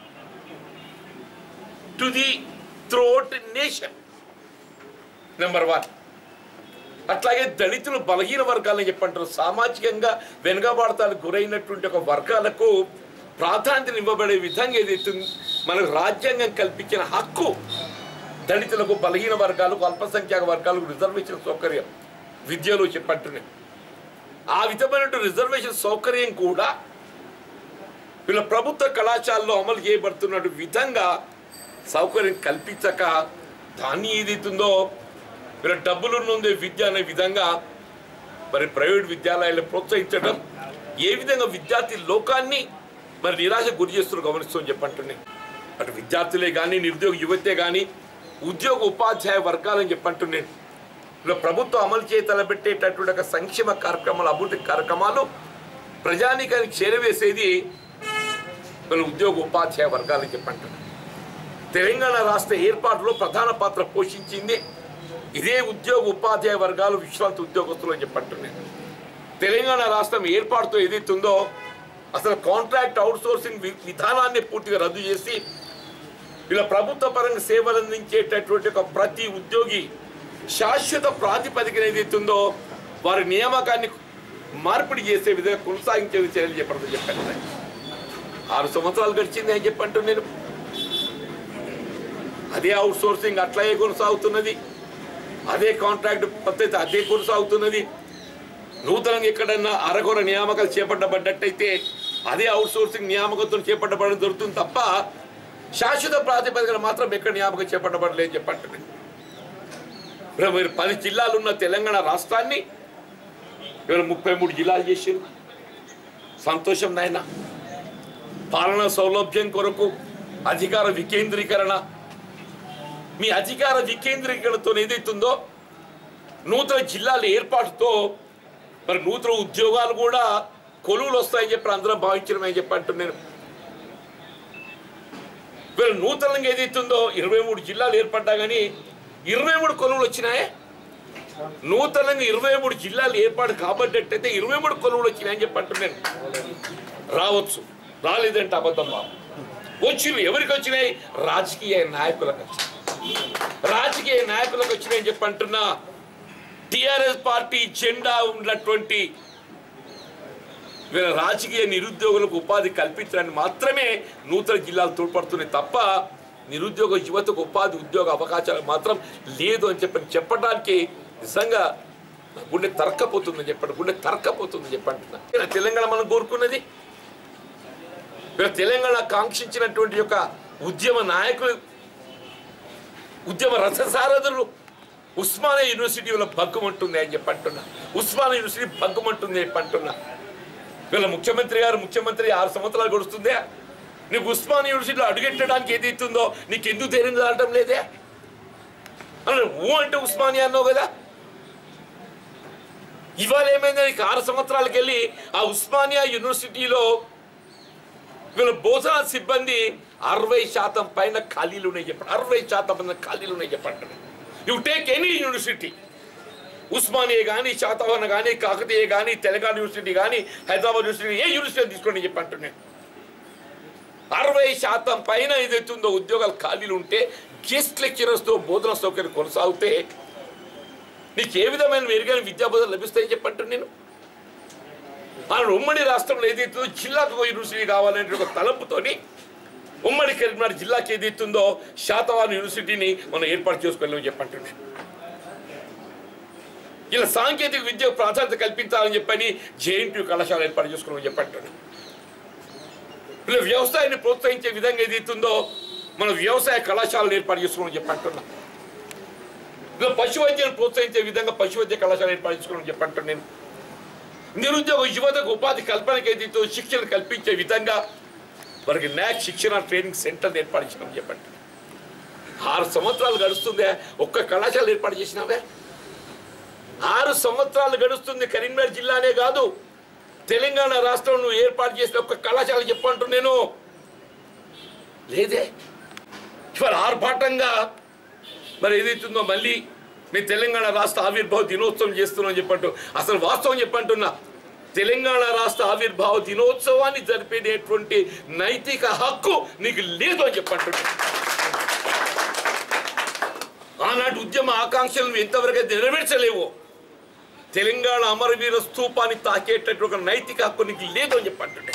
to the throat nation number one అట్లాగే దళితులు బలహీన వర్గాలని చెప్పంటారు సామాజికంగా వెనుకబాడతానికి గురైనటువంటి ఒక వర్గాలకు ప్రాధాన్యత ఇవ్వబడే విధంగా ఏదైతే మనకు రాజ్యాంగం కల్పించిన హక్కు దళితులకు బలహీన వర్గాలకు అల్పసంఖ్యాక వర్గాలకు రిజర్వేషన్ సౌకర్యం విద్యలో చెప్పంటున్నాయి ఆ విధమైన రిజర్వేషన్ సౌకర్యం కూడా వీళ్ళ ప్రభుత్వ కళాశాలలో అమలు చేయబడుతున్న విధంగా సౌకర్యం కల్పించక దాన్ని ఏదైతుందో వీళ్ళ డబ్బులు నుండే విద్య అనే విధంగా మరి ప్రైవేట్ విద్యాలయాలు ప్రోత్సహించడం ఏ విధంగా విద్యార్థి లోకాన్ని మరి నిరాశ గురి చేస్తున్నారు గమనిస్తామని చెప్పంటున్నాయి అటు విద్యార్థులే కానీ నిరుద్యోగ యువతే కానీ ఉద్యోగ ఉపాధ్యాయ వర్గాలని చెప్పంటున్నాను ఇలా ప్రభుత్వం అమలు చేయ తలపెట్టేటటువంటి ఒక సంక్షేమ కార్యక్రమాలు అభివృద్ధి కార్యక్రమాలు ప్రజానీకానికి చేరవేసేది వీళ్ళ ఉద్యోగ ఉపాధ్యాయ వర్గాలని చెప్పంటున్నాను తెలంగాణ రాష్ట్ర ఏర్పాటులో ప్రధాన పాత్ర పోషించింది ఇదే ఉద్యోగ ఉపాధ్యాయ వర్గాలు విశ్రాంతి ఉద్యోగస్తులు అని చెప్పంటున్నాను తెలంగాణ రాష్ట్రం ఏర్పాటుతో ఏదైతుందో అసలు కాంట్రాక్ట్ అవుట్సోర్సింగ్ వి- విధానాన్ని పూర్తిగా రద్దు చేసి ఇలా ప్రభుత్వ పరంగా సేవలు అందించేటటువంటి ఒక ప్రతి ఉద్యోగి శాశ్వత ప్రాతిపదికన ఏదైతుందో వారి నియామకాన్ని మార్పిడి చేసే విధంగా కొనసాగించే చర్యలు చెప్పడం చెప్పాను ఆరు సంవత్సరాలు గడిచింది అని చెప్పంటూ నేను అదే అవుట్ సోర్సింగ్ అట్లాగే కొనసాగుతున్నది అదే కాంట్రాక్ట్ పద్ధతి అదే కొనసాగుతున్నది నూతనంగా ఎక్కడన్నా అరకొర నియామకాలు చేపట్టబడ్డట్టయితే అదే అవుట్ సోర్సింగ్ నియామకంతో చేపట్టబడడం జరుగుతుంది తప్ప శాశ్వత ప్రాతిపదికన మాత్రం ఎక్కడ నియామకం చేపట్టబడలేదు చెప్పండి ఇప్పుడు మీరు పది జిల్లాలు ఉన్న తెలంగాణ రాష్ట్రాన్ని ఇవాళ ముప్పై మూడు జిల్లాలు చేసారు సంతోషం నాయన పాలనా సౌలభ్యం కొరకు అధికార వికేంద్రీకరణ మీ అధికార వికేంద్రీకరణతో ఏదైతుందో నూతన జిల్లాల ఏర్పాటుతో మరి నూతన ఉద్యోగాలు కూడా కొలువులు వస్తాయని చెప్పి అందరం భావించడమని చెప్పి అంటున్నాను వీళ్ళు నూతనంగా ఏదైతుందో ఇరవై మూడు జిల్లాలు ఏర్పడ్డా కానీ ఇరవై మూడు కొలువులు వచ్చినాయే నూతనంగా ఇరవై మూడు జిల్లాలు ఏర్పాటు కాబట్టయితే ఇరవై మూడు కొలువులు వచ్చినాయని చెప్పి అంటున్నాను రావచ్చు రాలేదంటే అబద్ధం బాబు వచ్చినాయి ఎవరికి వచ్చినాయి రాజకీయ నాయకులకు వచ్చినాయి రాజకీయ నాయకులకు వచ్చినాయని చెప్పి అంటున్నా టిఆర్ఎస్ పార్టీ జెండా ఉన్నటువంటి వీళ్ళ రాజకీయ నిరుద్యోగులకు ఉపాధి కల్పించడానికి మాత్రమే నూతన జిల్లాలు తోడ్పడుతున్నాయి తప్ప నిరుద్యోగ యువతకు ఉపాధి ఉద్యోగ అవకాశాలు మాత్రం లేదు అని చెప్పని చెప్పడానికి నిజంగా నా గుండె తరక్కపోతుందని చెప్పండి గుండె తరక్కపోతుందని చెప్పంటున్నా తెలంగాణ మనం కోరుకున్నది వీళ్ళ తెలంగాణ కాంక్షించినటువంటి యొక్క ఉద్యమ నాయకులు ఉద్యమ రథసారథులు ఉస్మానియా యూనివర్సిటీలో భగ్గమంటుంది అని చెప్పి అంటున్నా ఉస్మానియా యూనివర్సిటీ భగ్గమంటుంది అని చెప్పి అంటున్నా వీళ్ళ ముఖ్యమంత్రి గారు ముఖ్యమంత్రి ఆరు సంవత్సరాలు గడుస్తుందే నీకు ఉస్మాన్ యూనివర్సిటీలో అడుగెట్టడానికి ఏది ఇస్తుందో నీకు ఎందుకు ధైర్యం చాలటం లేదే అన్న ఊ అంటే ఉస్మానియా అన్నావు కదా ఇవాళ ఏమైంది నీకు ఆరు సంవత్సరాలకు వెళ్ళి ఆ ఉస్మానియా యూనివర్సిటీలో వీళ్ళ బోధనా సిబ్బంది అరవై శాతం పైన ఖాళీలు ఉన్నాయి చెప్పండి అరవై శాతం పైన ఖాళీలు ఉన్నాయి చెప్పండి you take any university Osmania కానీ శాతవాహన కానీ కాకతీయ కానీ తెలంగాణ యూనివర్సిటీ కానీ హైదరాబాద్ యూనివర్సిటీ ఏ యూనివర్సిటీ తీసుకోండి చెప్పి అంటున్నాను అరవై శాతం పైన ఏదైతుందో ఉద్యోగాలు ఖాళీలు ఉంటే గెస్ట్ లెక్చరర్స్తో బోధన సౌకర్యం కొనసాగితే నీకు ఏ విధమైన మెరుగైన విద్యా బోధన లభిస్తాయని చెప్పంటు నేను మన ఉమ్మడి రాష్ట్రంలో ఏదైతుందో జిల్లాకు ఒక యూనివర్సిటీ కావాలనే ఒక తలంపుతోని ఉమ్మడి కరీంనగర్ జిల్లాకి ఏదైతుందో శాతవాహన యూనివర్సిటీని మనం ఏర్పాటు చేసుకోలేమని చెప్పంటున్నాను ఇలా సాంకేతిక విద్యకు ప్రాధాన్యత కల్పించాలని చెప్పని జేఎన్టీ కళాశాల ఏర్పాటు చేసుకోవాలని చెప్పంటున్నాను ఇలా వ్యవసాయాన్ని ప్రోత్సహించే విధంగా ఏదైతుందో మన వ్యవసాయ కళాశాలను ఏర్పాటు చేసుకోవాలని చెప్పంటున్నా ఇలా పశు వైద్యాన్ని ప్రోత్సహించే విధంగా పశు వైద్య కళాశాల ఏర్పాటు చేసుకోవాలని చెప్పంటున్నాను నేను నిరుద్యోగ యువతకు ఉపాధి కల్పనకి ఏదైతే శిక్షణ కల్పించే విధంగా వారికి న్యాక్ శిక్షణ ట్రైనింగ్ సెంటర్ ఏర్పాటు చేయమని చెప్పండి ఆరు సంవత్సరాలు గడుస్తుందే ఒక్క కళాశాల ఏర్పాటు చేసినావే ఆరు సంవత్సరాలు గడుస్తుంది కరీంనగర్ జిల్లానే కాదు తెలంగాణ రాష్ట్రం నువ్వు ఏర్పాటు చేసిన ఒక్క కళాశాల చెప్పంటు నేను లేదే ఇవాళ ఆర్భాటంగా మరి ఏదైతుందో మళ్ళీ మీ తెలంగాణ రాష్ట్ర ఆవిర్భావ దినోత్సవం చేస్తున్నాం చెప్పంటూ అసలు వాస్తవం చెప్పంటున్నా తెలంగాణ రాష్ట్ర ఆవిర్భావ దినోత్సవాన్ని జరిపేటటువంటి నైతిక హక్కు నీకు లేదు అని చెప్పంటున్నా ఆనాటి ఉద్యమ ఆకాంక్షలను ఎంతవరకు అయితే నెరవేర్చలేవో తెలంగాణ అమరవీర స్థూపాన్ని తాకేటట్టు ఒక నైతిక హక్కు నీకు లేదు అని చెప్పంటుండే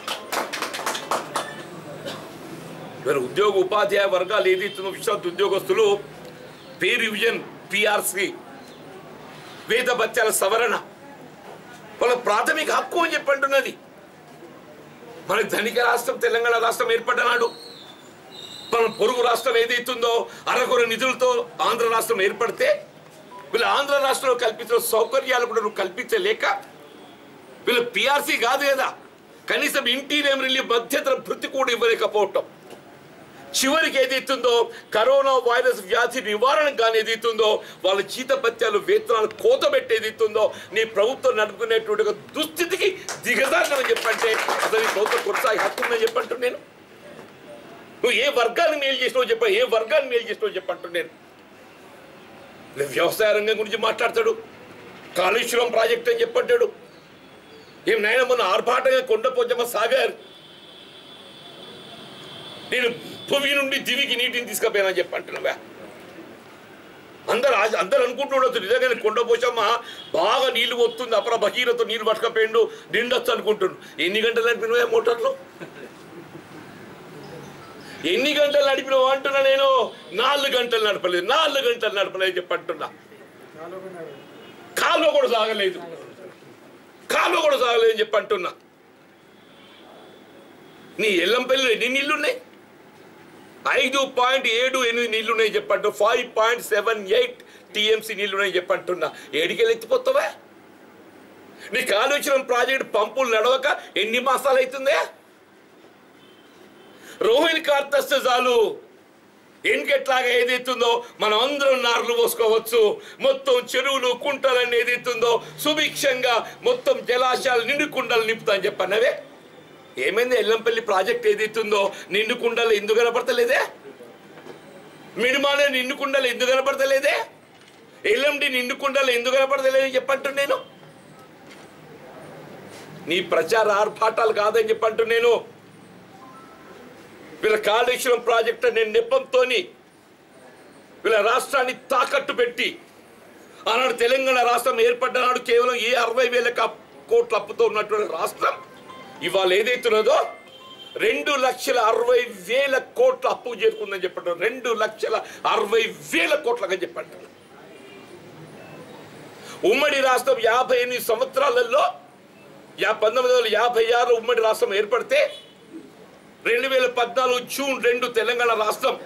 ఇవాళ ఉద్యోగ ఉపాధ్యాయ వర్గాలు ఏదైతుందో విశ్రాంతి ఉద్యోగస్తులు పే రివిజన్ పిఆర్సి వేద బత్యాల సవరణ వాళ్ళ ప్రాథమిక హక్కు అని చెప్పంటున్నది మన ధనిక రాష్ట్రం తెలంగాణ రాష్ట్రం ఏర్పడ్డనాడు మన పొరుగు రాష్ట్రం ఏదైతుందో అరకొర నిధులతో ఆంధ్ర రాష్ట్రం ఏర్పడితే వీళ్ళు ఆంధ్ర రాష్ట్రంలో కల్పించిన సౌకర్యాలు కూడా నువ్వు కల్పించలేక వీళ్ళు పిఆర్సీ కాదు కదా కనీసం ఇంటీరియం రిలీఫ్ మధ్యతర భృతి కూడా ఇవ్వలేకపోవటం చివరికి ఏదైతుందో కరోనా వైరస్ వ్యాధి నివారణకు కానీ ఏదైతుందో వాళ్ళ జీతపత్యాలు వేతనాలు కోత పెట్టేదైతుందో నీ ప్రభుత్వం నడుపుకునేటువంటి ఒక దుస్థితికి దిగజారని చెప్పంటే అసలు ఈ ప్రభుత్వం కొనసాగి హక్కు ఉందని చెప్పంటు నేను నువ్వు ఏ వర్గాన్ని మేలు చేసినావు చెప్ప ఏ వర్గాన్ని మేలు చేసినావు చెప్పంటు నేను లేదు వ్యవసాయ రంగం గురించి మాట్లాడతాడు కాళేశ్వరం ప్రాజెక్ట్ అని చెప్పంటాడు ఏం నాయన మొన్న ఆర్భాటంగా కొండపోజమ్మ సాగర్ నేను భూమి నుండి దివికి నీటిని తీసుకుపోయానని చెప్పంటున్నావా అందరు ఆశ- అందరు అనుకుంటుండొచ్చు నిజంగానే కొండపోచమ్మ బాగా నీళ్లు వస్తుంది అప్పుడు భగీరథ నీళ్లు పట్టుకపోయిండు నిండొచ్చు అనుకుంటుండు ఎన్ని గంటలు నడిపినవా మోటార్లు ఎన్ని గంటలు నడిపినావు అంటున్నా నేను నాలుగు గంటలు నడపలేదు నాలుగు గంటలు నడపలేదు చెప్పంటున్నా కాలువ కూడా సాగలేదు కాలువ కూడా సాగలేదు అని చెప్పి అంటున్నా నీ ఎల్లంపల్లిలో ఎన్ని నీళ్లు ఉన్నాయి ఐదు పాయింట్ ఏడు ఎనిమిది నీళ్లు ఉన్నాయి చెప్పంటు five point seven eight TMC నీళ్లు ఉన్నాయి చెప్పంటున్నా ఏడికెళ్ళి ఎత్తిపోతావా నీ కాలుష్యం ప్రాజెక్ట్ పంపులు నడవక ఎన్ని మాసాలు అవుతుందే రోహిణి కార్తస్తే చాలు ఎన్కెట్లాగా ఏదైతుందో మనం అందరం నార్లు పోసుకోవచ్చు మొత్తం చెరువులు కుంటలన్నీ ఏదైతుందో సుభిక్షంగా మొత్తం జలాశయాలు నిండు కుండలు నింపుతా అని చెప్పన్నవే ఏమైంది ఎల్లంపల్లి ప్రాజెక్ట్ ఏదైతుందో నిండు కుండలు ఎందుకు కనపడతలేదే మిడిమానే నిండు కుండలు ఎందుకు కనపడతలేదే ఎల్లండి నిండు కుండలు ఎందుకు కనపడతలేదని చెప్పంటు నేను నీ ప్రచార ఆర్భాటాలు కాదని చెప్పంటు నేను వీళ్ళ కాళేశ్వరం ప్రాజెక్టు అనే నెపంతోని వీళ్ళ రాష్ట్రాన్ని తాకట్టు పెట్టి ఆనాడు తెలంగాణ రాష్ట్రం ఏర్పడ్డ నాడు కేవలం ఏ అరవై వేల కప్- కోట్ల అప్పుతో ఉన్నటువంటి రాష్ట్రం ఇవాళ ఏదైతున్నదో రెండు లక్షల అరవై వేల కోట్ల అప్పు చేరుకుందని చెప్పండి రెండు లక్షల అరవై వేల కోట్లగా చెప్పండి ఉమ్మడి రాష్ట్రం యాభై ఎనిమిది సంవత్సరాలలో యా పంతొమ్మిది వందల యాభై ఆరు ఉమ్మడి రాష్ట్రం ఏర్పడితే రెండు వేల పద్నాలుగు జూన్ రెండు తెలంగాణ రాష్ట్రం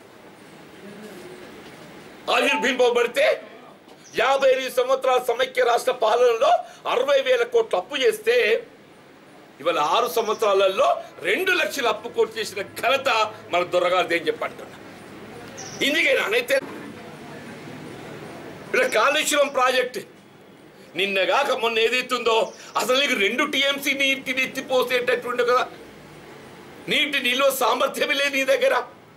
ఆవిర్భింపబడితే యాభై ఎనిమిది సంవత్సరాల సమైక్య రాష్ట్ర పాలనలో అరవై వేల కోట్ల అప్పు చేస్తే ఇవాళ ఆరు సంవత్సరాలలో రెండు లక్షల అప్పు కోట్ చేసిన ఘనత మన దొరగారిది అని చెప్పి అంటున్నా ఇందుకేనా అయితే ఇలా కాళేశ్వరం ప్రాజెక్ట్ నిన్నగాక మొన్న ఏదైతుందో అసలు నీకు రెండు టీఎంసీ నీటిని ఎత్తిపోసేటటువంటి కదా నీటి నిల్వ సామర్థ్యమే లేదు నీ దగ్గర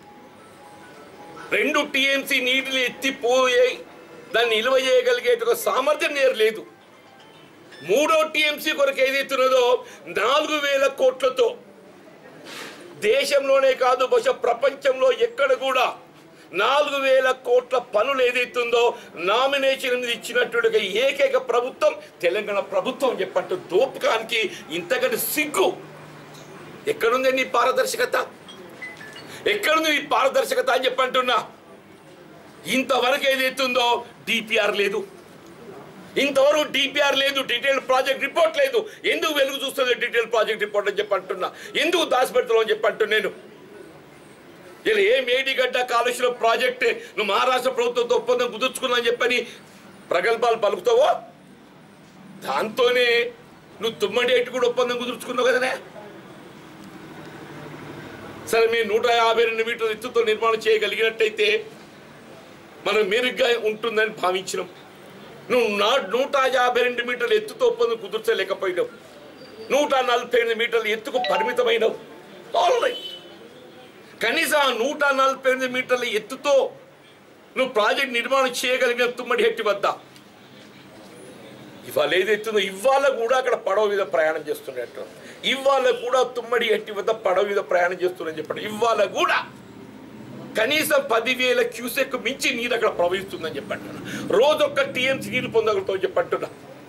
రెండు టీఎంసీ నీటిని ఎత్తిపోయే దాన్ని నిల్వ చేయగలిగే ఒక సామర్థ్యం నేరు లేదు మూడో టీఎంసీ కొరకు ఏదైతున్నదో నాలుగు వేల కోట్లతో దేశంలోనే కాదు బహుశా ప్రపంచంలో ఎక్కడ కూడా నాలుగు వేల కోట్ల పనులు ఏదైతుందో నామినేషన్ మీద ఇచ్చినటువంటి ఏకైక ప్రభుత్వం తెలంగాణ ప్రభుత్వం చెప్పట్టు దోపకానికి ఇంతకంటే సిగ్గు ఎక్కడుంది నీ పారదర్శకత ఎక్కడుంది నీ పారదర్శకత అని చెప్పంటున్నా ఇంతవరకు ఏదైతుందో డిపిఆర్ లేదు ఇంతవరకు డిపిఆర్ లేదు డీటెయిల్ ప్రాజెక్ట్ రిపోర్ట్ లేదు ఎందుకు వెలుగు చూస్తుంది డీటెయిల్ ప్రాజెక్ట్ రిపోర్ట్ అని చెప్పంటున్నా ఎందుకు దాచిపెడుతున్నావు అని చెప్పంటు నేను ఇలా ఏ మేడిగడ్డ కాలుష్యం ప్రాజెక్ట్ నువ్వు మహారాష్ట్ర ప్రభుత్వంతో ఒప్పందం కుదుర్చుకున్నా అని చెప్పని ప్రగల్భాలు పలుకుతావో దాంతోనే నువ్వు తుమ్మడేటి కూడా ఒప్పందం కుదుర్చుకున్నావు కదనే సరే మీరు నూట యాభై రెండు మీటర్ల ఎత్తుతో నిర్మాణం చేయగలిగినట్టయితే మనం మెరుగ్గా ఉంటుందని భావించినాం నువ్వు నా నూట యాభై రెండు మీటర్ల ఎత్తుతో ఒప్పందం కుదుర్చలేకపోయినావు నూట నలభై ఎనిమిది మీటర్ల ఎత్తుకు పరిమితమైనవు ఆల్ రైట్ కనీసం ఆ నూట నలభై ఎనిమిది మీటర్ల ఎత్తుతో నువ్వు ప్రాజెక్ట్ నిర్మాణం చేయగలిగిన తుమ్మడి హెట్టి వద్ద ఇవాళ ఏదైతుందో ఇవాళ కూడా అక్కడ పడవ మీద ప్రయాణం చేస్తున్నట్టు ఇవాళ కూడా తుమ్మడి హెట్టి వద్ద పడవ మీద ప్రయాణం చేస్తున్నని చెప్పండి ఇవాళ కూడా కనీసం పదివేల క్యూసెక్ మించి నీరు అక్కడ ప్రవహిస్తుందని చెప్పంటున్నా రోజు ఒక్క టీఎంసీ నీరు పొందగలుగుతాం చెప్పంటున్నా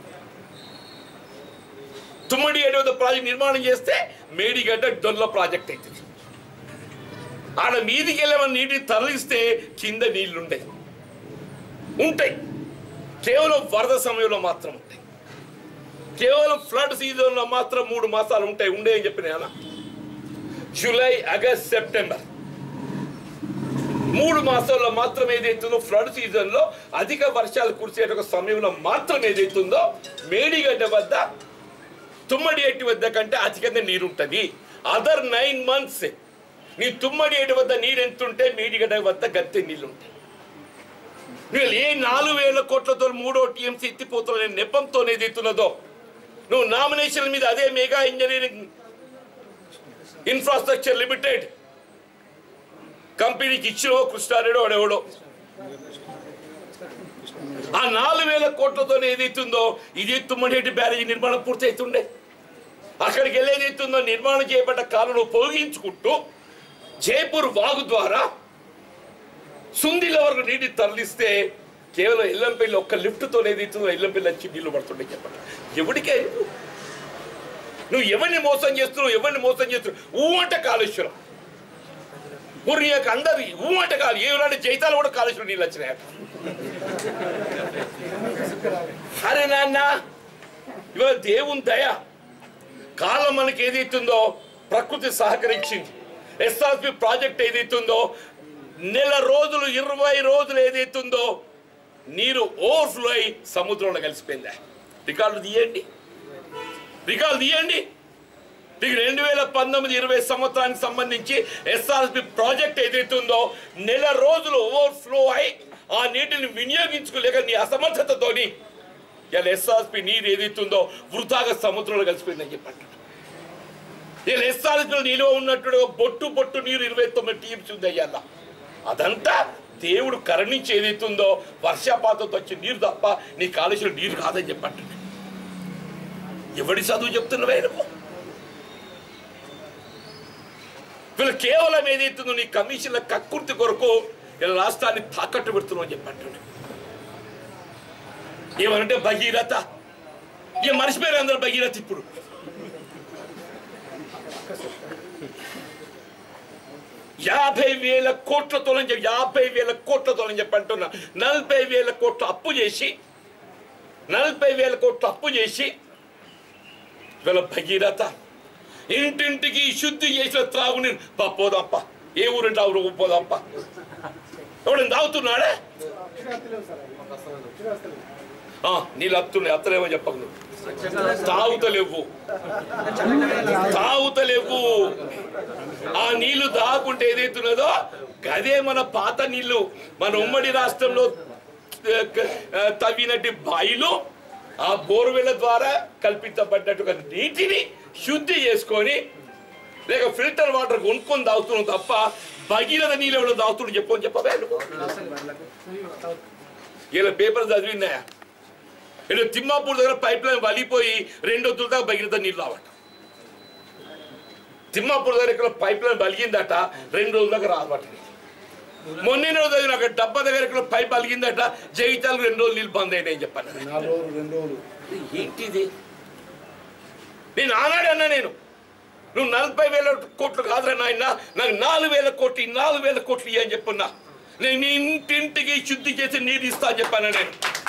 తుమ్మడి ఏడు వద్ద ప్రాజెక్ట్ నిర్మాణం చేస్తే మేడిగడ్డ డొల్ల ప్రాజెక్ట్ అవుతుంది ఆడ మీదికి వెళ్ళమని నీటిని తరలిస్తే కింద నీళ్లు ఉంటాయి ఉంటాయి కేవలం వరద సమయంలో మాత్రం ఉంటాయి కేవలం ఫ్లడ్ సీజన్లో మాత్రం మూడు మాసాలు ఉంటాయి ఉండే అని చెప్పిన ఆయన జూలై ఆగస్ట్ సెప్టెంబర్ మూడు మాసాల్లో మాత్రం ఏదైతుందో ఫ్లడ్ సీజన్లో అధిక వర్షాలు కురిసే ఒక సమయంలో మాత్రం ఏదైతుందో మేడిగడ్డ వద్ద తుమ్మడి ఎట్టి వద్ద కంటే అధికంగా నీరు ఉంటుంది అదర్ నైన్ మంత్స్ నీ తుమ్మడి ఏటి వద్ద నీరు ఎంత ఉంటే మేడిగడ్డ వద్ద గద్దె నీళ్ళు ఉంటాయి నువ్వు ఏ నాలుగు వేల కోట్లతో మూడో టీఎంసీ ఎత్తిపోతున్న నెపంతో ఏదైతున్నదో నువ్వు నామినేషన్ మీద అదే మెగా ఇంజనీరింగ్ ఇన్ఫ్రాస్ట్రక్చర్ లిమిటెడ్ కంపెనీకి ఇచ్చినో కృష్ణారెడ్డి వాడెవడో ఆ నాలుగు వేల కోట్లతో ఏదైతుందో ఇది తుమ్మడేటి బ్యారేజీ నిర్మాణం పూర్తి అవుతుండే అక్కడికి వెళ్ళేది అవుతుందో నిర్మాణం చేయబడ్డ కాలను ఉపయోగించుకుంటూ జైపూర్ వాగు ద్వారా సుందిల వరకు నీటి తరలిస్తే కేవలం ఎల్లంపల్లి ఒక్క లిఫ్ట్తో ఏదైతుందో ఎల్లంపల్లి వచ్చి నీళ్లు పడుతుండే చెప్పండి ఎవరికే నువ్వు ఎవరిని మోసం చేస్తున్నావు ఎవరిని మోసం చేస్తున్నావు ఊంట కాళేశ్వరం పూర్ణియాక అందరు ఊంట కాదు ఏమిలాంటి జైతాలు కూడా కాళేశ్వరం నీళ్ళు వచ్చినాయి అరే నాన్న ఇవాళ దేవుని దయ కాలం మనకి ఏదైతుందో ప్రకృతి సహకరించింది ఎస్ఆర్పి ప్రాజెక్ట్ ఏదైతుందో నెల రోజులు ఇరవై రోజులు ఏదైతుందో నీరు ఓవర్ఫ్లో అయి సముద్రంలో కలిసిపోయిందా రికార్డు తీయండి రికార్డు తీయండి మీకు రెండు వేల పంతొమ్మిది ఇరవై సంవత్సరానికి సంబంధించి ఎస్ఆర్పి ప్రాజెక్ట్ ఏదైతుందో నెల రోజులు ఓవర్ఫ్లో అయి ఆ నీటిని వినియోగించుకోలేక నీ అసమర్థతతోని ఇలా ఎస్ఆర్పి నీరు ఏదైతుందో వృధాగా సముద్రంలో కలిసిపోయిందని చెప్పండి ఇలా ఎస్ఆర్పి నిలువ ఉన్నట్టు బొట్టు బొట్టు నీరు ఇరవై తొమ్మిది టీమ్స్ ఉంది అయ్యాల అదంతా దేవుడు కరుణించి ఏదైతుందో వర్షపాతంతో వచ్చే నీరు తప్ప నీ కాలుష్యం నీరు కాదని చెప్పండి ఎవడి చదువు చెప్తున్నవే నువ్వు వీళ్ళు కేవలం ఏదైతుందో నీ కమిషన్ల కక్కుర్తి కొరకు ఇలా రాష్ట్రాన్ని తాకట్టు పెడుతున్నావు అని చెప్పంటున్నాను ఏమనంటే భగీరథ ఇక మర్చిపోయారు అందరు భగీరథ ఇప్పుడు యాభై వేల కోట్లతో చెప్పి యాభై వేల కోట్లతో చెప్పి అంటున్నా నలభై వేల కోట్ల అప్పు చేసి నలభై వేల కోట్ల అప్పు చేసి వీళ్ళ భగీరథ ఇంటింటికి శుద్ధి చేసిన త్రాగుని పోదాంప ఏ ఊరంటే ఆ ఊరు పోదాంప ఎవడని తాగుతున్నాడే ఆ, నీళ్ళు అత్తున్నాయి అత్తలేమో చెప్పకు నువ్వు తాగుతలేవు తాగుతలేవు ఆ నీళ్లు తాగుకుంటే ఏదైతున్నదో గదే మన పాత నీళ్లు మన ఉమ్మడి రాష్ట్రంలో ఆ, క- ఆ, తవ్వినట్టు బాయిలు ఆ బోర్వెల ద్వారా కల్పించబడ్డట్టుగా నీటిని శుద్ధి చేసుకొని లేక ఫిల్టర్ వాటర్ కొనుక్కొని తాగుతున్నాం తప్ప భగీరథ నీళ్ళు ఎవడో తాగుతున్నాడు చెప్పని చెప్పవే నువ్వు ఇలా పేపర్ చదివినాయా ఇలా తిమ్మాపూర్ దగ్గర పైప్ లైన్ వలిపోయి రెండు వద్దుల దాకా భగీరథ నీళ్ళు రావట తిమ్మాపూర్ దగ్గర ఇక్కడ పైప్ లైన్ వలిగిందట రెండు రోజుల దాకా రావట మొన్న రోజు దగ్గర అక్కడ డబ్బా దగ్గర ఇక్కడ పైప్ వలిగిందట జగిత్యాలకు రెండు రోజులు నీళ్ళు బంద్ అయినాయి చెప్పాను ఏంటిది నేను ఆనాడు అన్నా నేను నువ్వు నలభై వేల కోట్లు కాదురా నాయన నాకు నాలుగు వేల కోట్లు నాలుగు వేల కోట్లు ఇయ్యి అని చెప్పున్నా నేను నీ ఇంటింటికి శుద్ధి చేసి నీరు ఇస్తా అని చెప్పాను నేను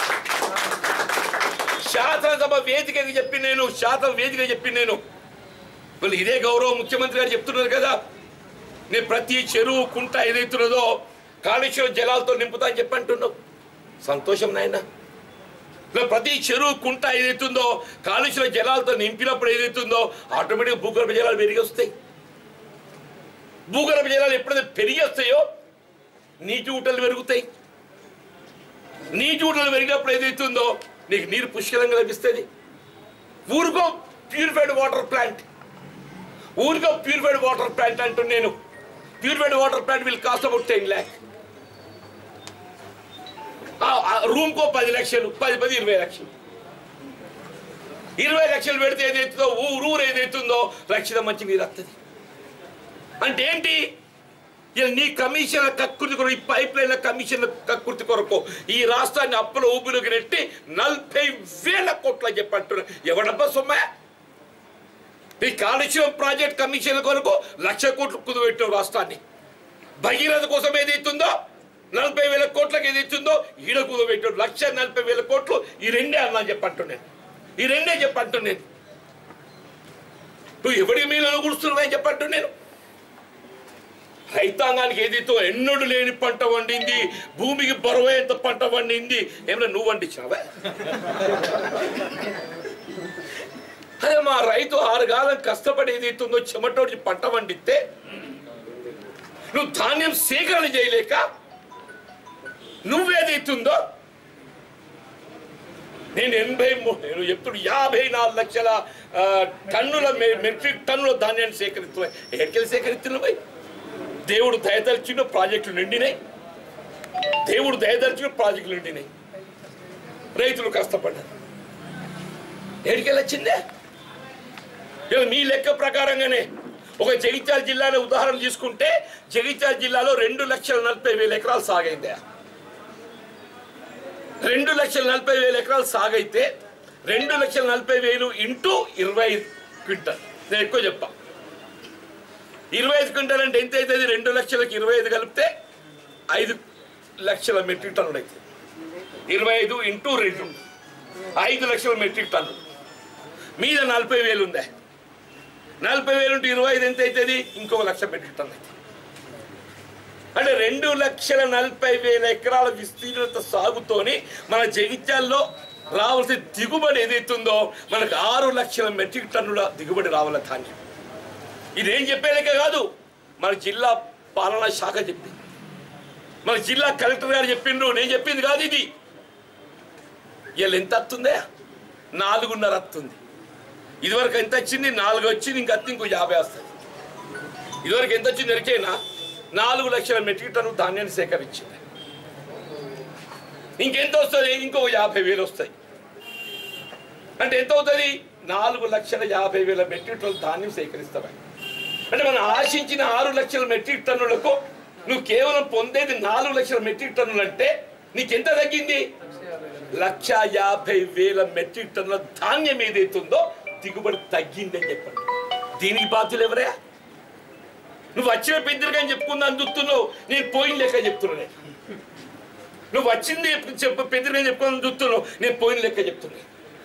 శాసనసభ వేదికగా చెప్పి నేను శాసన వేదిక చెప్పి నేను వాళ్ళు ఇదే గౌరవ ముఖ్యమంత్రి గారు చెప్తున్నారు కదా నేను ప్రతి చెరువు కుంట ఏదైతున్నదో కాళేశ్వరం జలాలతో నింపుతా అని చెప్పి అంటున్నావు సంతోషం నాయన ఇలా ప్రతి చెరువు కుంట ఏదైతుందో కాలుష్య జలాలతో నింపినప్పుడు ఏదైతుందో ఆటోమేటిక్గా భూగర్భ జలాలు పెరిగి వస్తాయి భూగర్భ జలాలు ఎప్పుడైతే పెరిగి వస్తాయో నీటి ఊటలు పెరుగుతాయి నీటి ఊటలు పెరిగినప్పుడు ఏదైతుందో నీకు నీరు పుష్కలంగా లభిస్తుంది ఊరుకో ప్యూరిఫైడ్ వాటర్ ప్లాంట్ ఊరికో ప్యూరిఫైడ్ వాటర్ ప్లాంట్ అంటూ నేను purified water plant will cost about ten lakh రూమ్ కో పది లక్షలు పది పది ఇరవై లక్షలు ఇరవై లక్షలు పెడితే ఏదైతుందో ఊరు ఊరు ఏదైతుందో లక్షల మంచి నీరు వస్తుంది అంటే ఏంటి ఇలా నీ కమిషన్ల కక్కుర్తి కొరకు ఈ పైప్ లైన్ల కమిషన్ల కక్కుర్తి కొరకు ఈ రాష్ట్రాన్ని అప్పుల ఊపిలోకి నెట్టి నలభై వేల కోట్ల చెప్పంటున్నా ఎవడబ్బా సొమ్మ ఈ కాళేశ్వరం ప్రాజెక్ట్ కమిషన్ల కొరకు లక్ష కోట్లు కుదిపెట్టిన రాష్ట్రాన్ని భగీరథ కోసం ఏదైతుందో నలభై వేల కోట్లకు ఏదైతుందో ఈడ కుదబెట్టాడు లక్ష నలభై వేల కోట్లు ఈ రెండే అన్నా చెప్పంటున్నాను ఈ రెండే చెప్పంటున్నాను నువ్వు ఎవడి మీద కూర్చున్నావని చెప్పంటు నేను రైతాంగానికి ఏదైతే ఎన్నడూ లేని పంట వండింది భూమికి బరువైనంత పంట వండింది ఏమన్నా నువ్వు వండించావా అదే మా రైతు ఆరు కాలం కష్టపడి ఏదైతుందో చెమటోడి పంట వండితే నువ్వు ధాన్యం సేకరణ చేయలేక నువ్వేదైతుందో నేను ఎనభై మూ- నేను ఎప్పుడు యాభై నాలుగు లక్షల ఆ, టన్నుల మె- మెట్రిక్ టన్నుల ధాన్యాన్ని సేకరిస్తున్నాయి ఎక్కడికి సేకరిస్తున్నాయి దేవుడు దయదలిచిన ప్రాజెక్టులు నిండినాయి దేవుడు దయదలిచిన ప్రాజెక్టులు నిండినాయి రైతులు కష్టపడ్డారు ఎడికెళ్ళి వచ్చిందే ఇలా మీ లెక్క ప్రకారంగానే ఒక జగిత్యాల జిల్లాలో ఉదాహరణ తీసుకుంటే జగిత్యాల జిల్లాలో రెండు లక్షల నలభై వేల ఎకరాలు సాగైందే రెండు లక్షల నలభై వేల ఎకరాలు సాగైతే రెండు లక్షల నలభై వేలు ఇంటూ ఇరవై ఐదు క్వింటల్ నేను ఎక్కువ చెప్పా ఇరవై ఐదు క్వింటల్ అంటే ఎంత అవుతుంది రెండు లక్షలకు ఇరవై ఐదు కలిపితే ఐదు లక్షల మెట్రిక్ టన్నులు అవుతుంది ఇరవై ఐదు ఇంటూ రెండు ఐదు లక్షల మెట్రిక్ టన్నులు మీద నలభై వేలు ఉందా నలభై వేలు ఉంటే ఇరవై ఐదు ఎంత అవుతుంది ఇంకొక లక్ష మెట్రిక్ టన్ను అవుతుంది అంటే రెండు లక్షల నలభై వేల ఎకరాల విస్తీర్ణత సాగుతోని మన జగిత్యాల్లో రావాల్సిన దిగుబడి ఏదైతుందో మనకు ఆరు లక్షల మెట్రిక్ టన్నుల దిగుబడి రావాల ధాన్యం ఇదేం చెప్పేలేక కాదు మన జిల్లా పాలనా శాఖ చెప్పింది మన జిల్లా కలెక్టర్ గారు చెప్పిండ్రు నేను చెప్పింది కాదు ఇది వీళ్ళు ఎంత వస్తుందే నాలుగున్నర వస్తుంది ఇదివరకు ఎంత వచ్చింది నాలుగు వచ్చింది ఇంకా వస్తుంది ఇంకో యాభై వస్తుంది ఇదివరకు ఎంత వచ్చింది ఎరికైనా నాలుగు లక్షల మెట్రిక్ టన్ను ధాన్యాన్ని సేకరించింది ఇంకెంత వస్తుంది ఇంకో యాభై వేలు వస్తాయి అంటే ఎంత అవుతుంది నాలుగు లక్షల యాభై వేల మెట్రిక్ టన్ను ధాన్యం సేకరిస్తామని అంటే మనం ఆశించిన ఆరు లక్షల మెట్రిక్ టన్నులకు నువ్వు కేవలం పొందేది నాలుగు లక్షల మెట్రిక్ టన్నులు అంటే నీకెంత తగ్గింది లక్ష యాభై వేల మెట్రిక్ టన్నుల ధాన్యం ఏదైతుందో దిగుబడి తగ్గిందని చెప్పండి దీనికి బాధ్యులు ఎవరే నువ్వు వచ్చిన పెద్దరిగా చెప్పుకుందని చూస్తున్నావు నేను పోయిన లెక్క చెప్తున్నా నేను. నువ్వు వచ్చింది చెప్పు పెద్దరిగా చెప్పుకుందని చూస్తున్నావు నేను పోయిన లెక్క చెప్తున్నా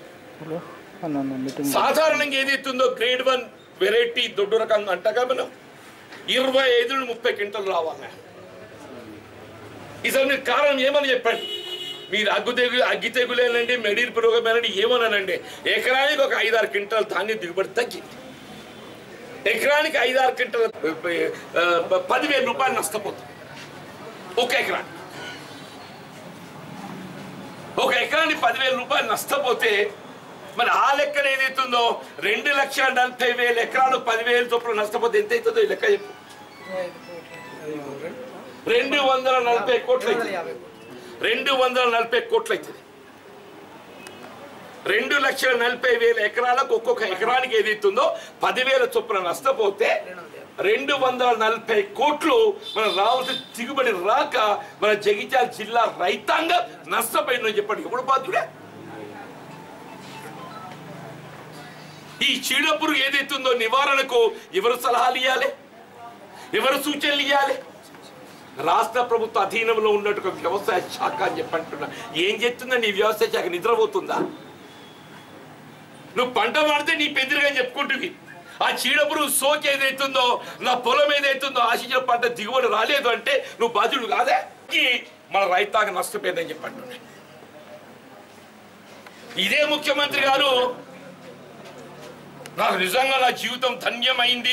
సాధారణంగా ఏదైతుందో గ్రేడ్ వన్ వెరైటీ దొడ్డు రకం అంటగా మనం ఇరవై ఐదు నుండి ముప్పై క్వింటలు రావాలి ఈసారి మీరు కారణం ఏమని చెప్పండి మీరు అగ్గు తెగులు అగ్గి తెగులేనండి మెడీర్ పురోగమేనండి ఏమోనండి ఎకరానికి ఒక ఐదారు క్వింటల్ ధాన్యం దిగుబడి తగ్గింది ఎకరానికి ఐదారు క్వింటల్ ఆ, ప- పదివేల రూపాయలు నష్టపోతుంది ఒక ఎకరానికి ఒక ఎకరానికి పదివేల రూపాయలు నష్టపోతే మరి ఆ లెక్కన ఏదైతుందో రెండు లక్షల నలభై వేల ఎకరాలు పదివేల చొప్పున నష్టపోతే ఎంత అవుతుందో ఈ లెక్క చెప్పు రెండు వందల నలభై కోట్లు అవుతుంది రెండు వందల నలభై కోట్లు అవుతుంది రెండు లక్షల నలభై వేల ఎకరాలకు ఒక్కొక్క ఎకరానికి ఏదైతుందో పదివేల చొప్పున నష్టపోతే రెండు వందల నలభై కోట్లు మన రావాల్సిన దిగుబడి రాక మన జగిత్యాల జిల్లా రైతాంగం నష్టపోయిందని చెప్పండి ఎప్పుడు బాధ్యుడే ఈ చీడపురుగు ఏదైతుందో నివారణకు ఎవరు సలహాలు ఇవ్వాలి ఎవరు సూచనలు ఇవ్వాలి రాష్ట్ర ప్రభుత్వ అధీనంలో ఉన్నట్టు ఒక వ్యవసాయ శాఖ అని చెప్పంటున్నా ఏం చెప్తుందా నీ వ్యవసాయ శాఖ నిద్రపోతుందా నువ్వు పంట పడితే నీ పెద్దరిగా చెప్పుకుంటుంది ఆ చీడపురుగు సోకి ఏదైతుందో నా పొలం ఏదైతుందో ఆశించిన పంట దిగుబడి రాలేదు అంటే నువ్వు బాధ్యుడు కాదే ఈ మన రైతాంగం నష్టపోయిందని చెప్పంటున్నా ఇదే ముఖ్యమంత్రి గారు నాకు నిజంగా నా జీవితం ధన్యమైంది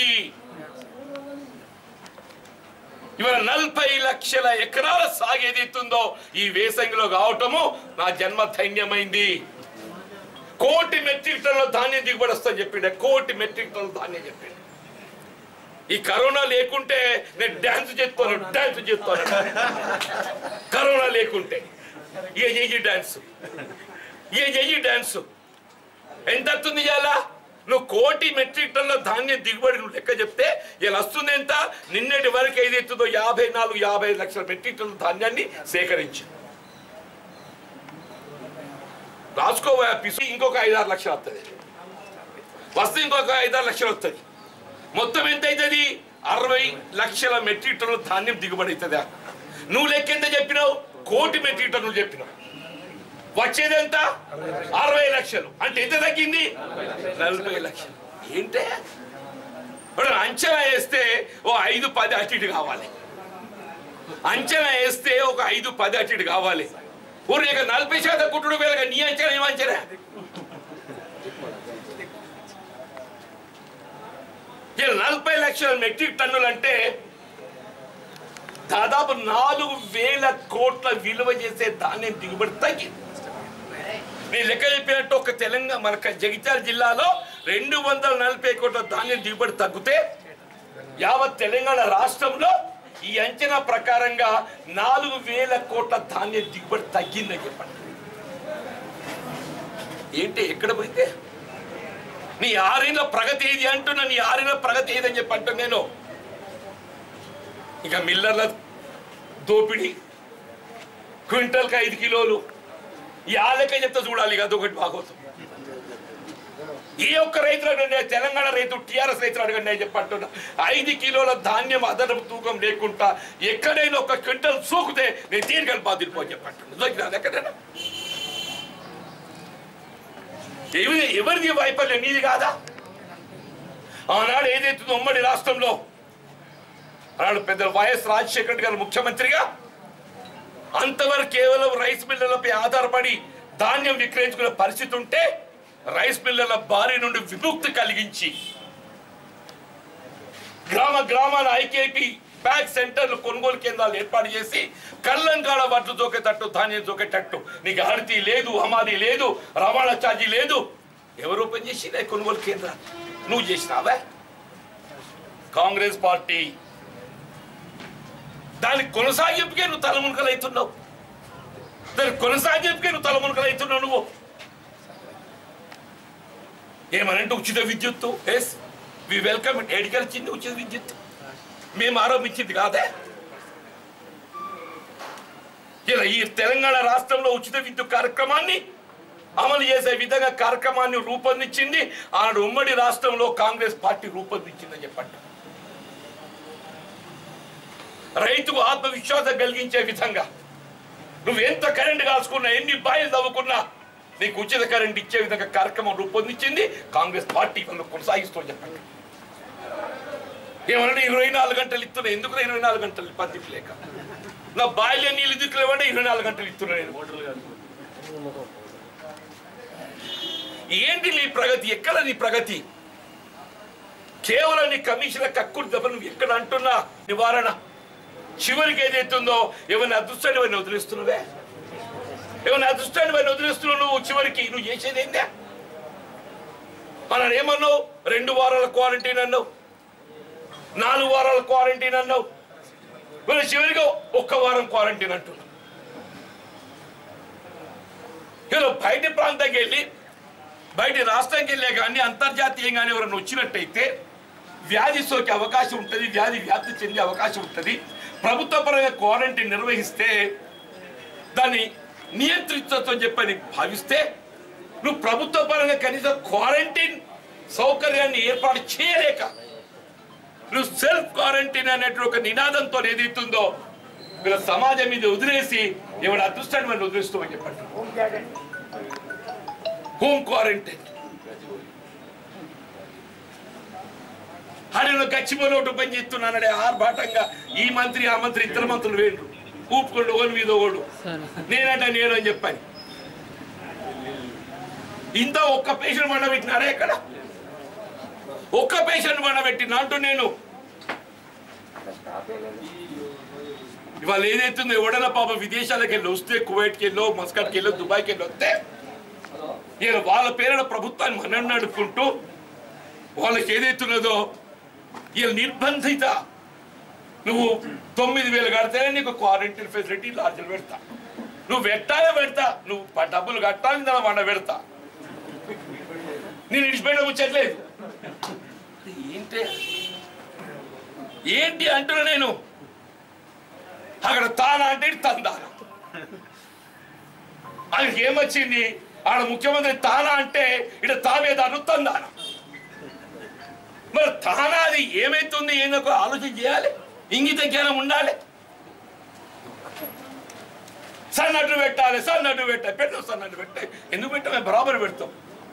ఇవాళ నలభై లక్షల ఎకరాల సాగు ఏదైతుందో ఈ వేసంగిలో కావటము నా జన్మ ధైన్యమైంది కోటి మెట్రిక్ టన్నుల ధాన్యం దిగుబడి వస్తుందని చెప్పిండే కోటి మెట్రిక్ టన్నుల ధాన్యం చెప్పిండే ఈ కరోనా లేకుంటే నేను డాన్స్ చేస్తాను డాన్స్ చేస్తాను కరోనా లేకుంటే ఏ చెయ్యి డాన్స్ ఏ చెయ్యి డాన్స్ ఎంత వస్తుంది ఇవాళ నువ్వు కోటి మెట్రిక్ టన్నుల ధాన్యం దిగుబడి నువ్వు లెక్క చెప్తే ఇలా వస్తుంది ఎంత నిన్నటి వరకు ఏదైతుందో యాభై నాలుగు యాభై ఐదు లక్షల మెట్రిక్ టన్నుల ధాన్యాన్ని సేకరించి రాసుకోబోయే పిసు ఇంకొక ఐదారు లక్షలు వస్తుంది వస్తే ఇంకొక ఐదారు లక్షలు వస్తుంది మొత్తం ఎంత అవుతుంది అరవై లక్షల మెట్రిక్ టన్నుల ధాన్యం దిగుబడి అవుతుందా నువ్వు లెక్క ఎంత చెప్పినావు కోటి మెట్రిక్ టన్నులు చెప్పినావు వచ్చేది ఎంత అరవై లక్షలు అంటే ఎంత తగ్గింది నలభై లక్షలు ఏంటే ఇప్పుడు అంచనా వేస్తే ఓ ఐదు పది అటు ఇటు కావాలి అంచనా వేస్తే ఒక ఐదు పది అటు ఇటు కావాలి ఊరి ఇక నలభై శాతం కుట్టుడు వేలగా నీ అంచనా ఏం అంచనా ఇలా నలభై లక్షల మెట్రిక్ టన్నులు అంటే దాదాపు నాలుగు వేల కోట్ల విలువ చేసే ధాన్యం దిగుబడి తగ్గింది నేను లెక్క చెప్పినట్టు ఒక తెలంగాణ మన జగిత్యాల జిల్లాలో రెండు వందల నలభై కోట్ల ధాన్యం దిగుబడి తగ్గితే యావత్ తెలంగాణ రాష్ట్రంలో ఈ అంచనా ప్రకారంగా నాలుగు వేల కోట్ల ధాన్యం దిగుబడి తగ్గిందని చెప్పండి ఏంటి ఎక్కడ పోయితే నీ ఆరేళ్ళ ప్రగతి ఏది అంటున్నా నీ ఆరేళ్ళ ప్రగతి ఏదని చెప్పి అంటున్నా నేను ఇక మిల్లర్ల దోపిడీ క్వింటల్కి ఐదు కిలోలు ఈ ఆలక చెప్తే చూడాలి ఇక అదొకటి బాగోతుంది ఈ ఒక్క రైతులు అడగండి తెలంగాణ రైతు టీఆర్ఎస్ రైతులు అడగండి అని చెప్పంటున్నా ఐదు కిలోల ధాన్యం అదనపు తూకం లేకుండా ఎక్కడైనా ఒక క్వింటల్ సోకుతే నేను దీనికని బాధ్యులు చెప్పంటున్నా దొరికినా ఎక్కడైనా ఎవరి ఎవరిది వైఫల్యం నీది కాదా ఆనాడు ఏదైతుందో ఉమ్మడి రాష్ట్రంలో ఆనాడు పెద్ద వైఎస్ రాజశేఖర రెడ్డి గారు ముఖ్యమంత్రిగా అంతవరకు కేవలం రైస్ మిల్లర్లపై ఆధారపడి ధాన్యం విక్రయించుకునే పరిస్థితి ఉంటే రైస్ మిల్లర్ల బారి నుండి విముక్తి కలిగించి గ్రామ గ్రామాల ఐకేపీ బ్యాగ్ సెంటర్లు కొనుగోలు కేంద్రాలు ఏర్పాటు చేసి కళ్ళంకాడ వడ్లు దోకేటట్టు ధాన్యం దోకేటట్టు నీకు హరితి లేదు హమాది లేదు రవాణా ఛార్జీ లేదు ఎవరు ఓపెన్ చేసి కొనుగోలు కేంద్రాలు నువ్వు చేసినావా కాంగ్రెస్ పార్టీ దాని కొనసాగింపుకే నువ్వు తలమునకలు అవుతున్నావు దాని కొనసాగింపుకే నువ్వు తలమునకలు అవుతున్నావు నువ్వు ఏమనంటే ఉచిత విద్యుత్తు ఎస్ వి వెల్కమ్ ఎడికల్చింది ఉచిత విద్యుత్ మేము ఆరోపించింది కాదే ఇలా ఈ తెలంగాణ రాష్ట్రంలో ఉచిత విద్యుత్ కార్యక్రమాన్ని అమలు చేసే విధంగా కార్యక్రమాన్ని రూపొందించింది ఆనాడు ఉమ్మడి రాష్ట్రంలో కాంగ్రెస్ పార్టీ రూపొందించిందని చెప్పండి రైతుకు ఆత్మవిశ్వాసం కలిగించే విధంగా నువ్వు ఎంత కరెంట్ కాల్చుకున్నా ఎన్ని బాయిలు తవ్వుకున్నా నీకు ఉచిత కరెంట్ ఇచ్చే విధంగా కార్యక్రమం రూపొందించింది కాంగ్రెస్ పార్టీ వాళ్ళు కొనసాగిస్తూ చెప్పండి ఏమన్నా ఇరవై నాలుగు గంటలు ఇస్తున్నా ఎందుకు ఇరవై నాలుగు గంటలు పద్ధతి లేక నా బాయిలో నీళ్ళు దిక్కులేవంటే ఇరవై నాలుగు గంటలు ఇస్తున్నా నేను ఏంటి నీ ప్రగతి ఎక్కడ నీ ప్రగతి కేవలం నీ కమిషన్ల కక్కుడు దెబ్బ నువ్వు ఎక్కడ అంటున్నా నివారణ చివరికి ఏదైతుందో ఏమైనా అదృష్టాన్ని వాడిని వదిలేస్తున్నావే ఏమైనా అదృష్టాన్ని వాడిని వదిలేస్తున్నావు నువ్వు చివరికి నువ్వు చేసేది ఏందా మనం ఏమన్నావు రెండు వారాల క్వారంటైన్ అన్నావు నాలుగు వారాల క్వారంటైన్ అన్నావు మరి చివరిగా ఒక్క వారం క్వారంటైన్ అంటున్నావు ఇలా బయట ప్రాంతానికి వెళ్ళి బయట రాష్ట్రానికి వెళ్ళే కానీ అంతర్జాతీయంగానే ఎవరైనా వచ్చినట్టయితే వ్యాధి సోకే అవకాశం ఉంటుంది వ్యాధి వ్యాప్తి చెందే అవకాశం ఉంటుంది ప్రభుత్వ పరంగా క్వారంటైన్ నిర్వహిస్తే దాన్ని నియంత్రించవచ్చని చెప్పని భావిస్తే నువ్వు ప్రభుత్వ పరంగా కనీసం క్వారంటైన్ సౌకర్యాన్ని ఏర్పాటు చేయలేక నువ్వు సెల్ఫ్ క్వారంటైన్ అనేటువంటి ఒక నినాదంతో ఏదైతుందో వీళ్ళ సమాజం మీద వదిలేసి ఎవరి అదృష్టాన్ని మనం వదిలేస్తామని చెప్పండి హోమ్ క్వారంటైన్ ఆయన గచ్చిపోయి ఒకటి పని చేస్తున్నానడే ఆర్భాటంగా ఈ మంత్రి ఆ మంత్రి ఇద్దరు మంత్రులు వేండు ఊపుకోండు ఓడి మీద ఓడు నేనంట నేను అని చెప్పని ఇంత ఒక్క పేషెంట్ మండ పెట్టినారా ఇక్కడ ఒక్క పేషెంట్ మండ పెట్టిన అంటూ నేను ఇవాళ ఏదైతుందో ఎవడన్నా పాప విదేశాలకు వెళ్ళి వస్తే కువైట్కి వెళ్ళో మస్కట్కి వెళ్ళో దుబాయ్కి వెళ్ళి వస్తే నేను వాళ్ళ పేరున ప్రభుత్వాన్ని మనం నడుపుకుంటూ వాళ్ళకి ఏదైతున్నదో వీళ్ళు నిర్బంధిత నువ్వు తొమ్మిది వేలు కడితేనే నీకు క్వారంటైన్ ఫెసిలిటీ లాడ్జ్లు పెడతా నువ్వు పెట్టాలే పెడతా నువ్వు ప- డబ్బులు కట్టాలి దాని వండ పెడతా నేను ఇడిచిపోయిన ముచ్చట్లేదు ఏంటి ఏంటి అంటున్నా నేను అక్కడ తానా అంటే ఇటు తందానా ఆయనకి ఏమొచ్చింది ఆడ ముఖ్యమంత్రి తానా అంటే ఇటు తావేదాను తందానా మరి తానా అది ఏమైతుంది ఏందో ఆలోచన చేయాలి ఇంగిత జ్ఞానం ఉండాలి సన్నట్టు పెట్టాలి సన్నట్టు పెట్టాలి పెట్టు సన్నట్టు పెట్టాలి ఎందుకు పెట్టాలి బరాబర్ పెడతాం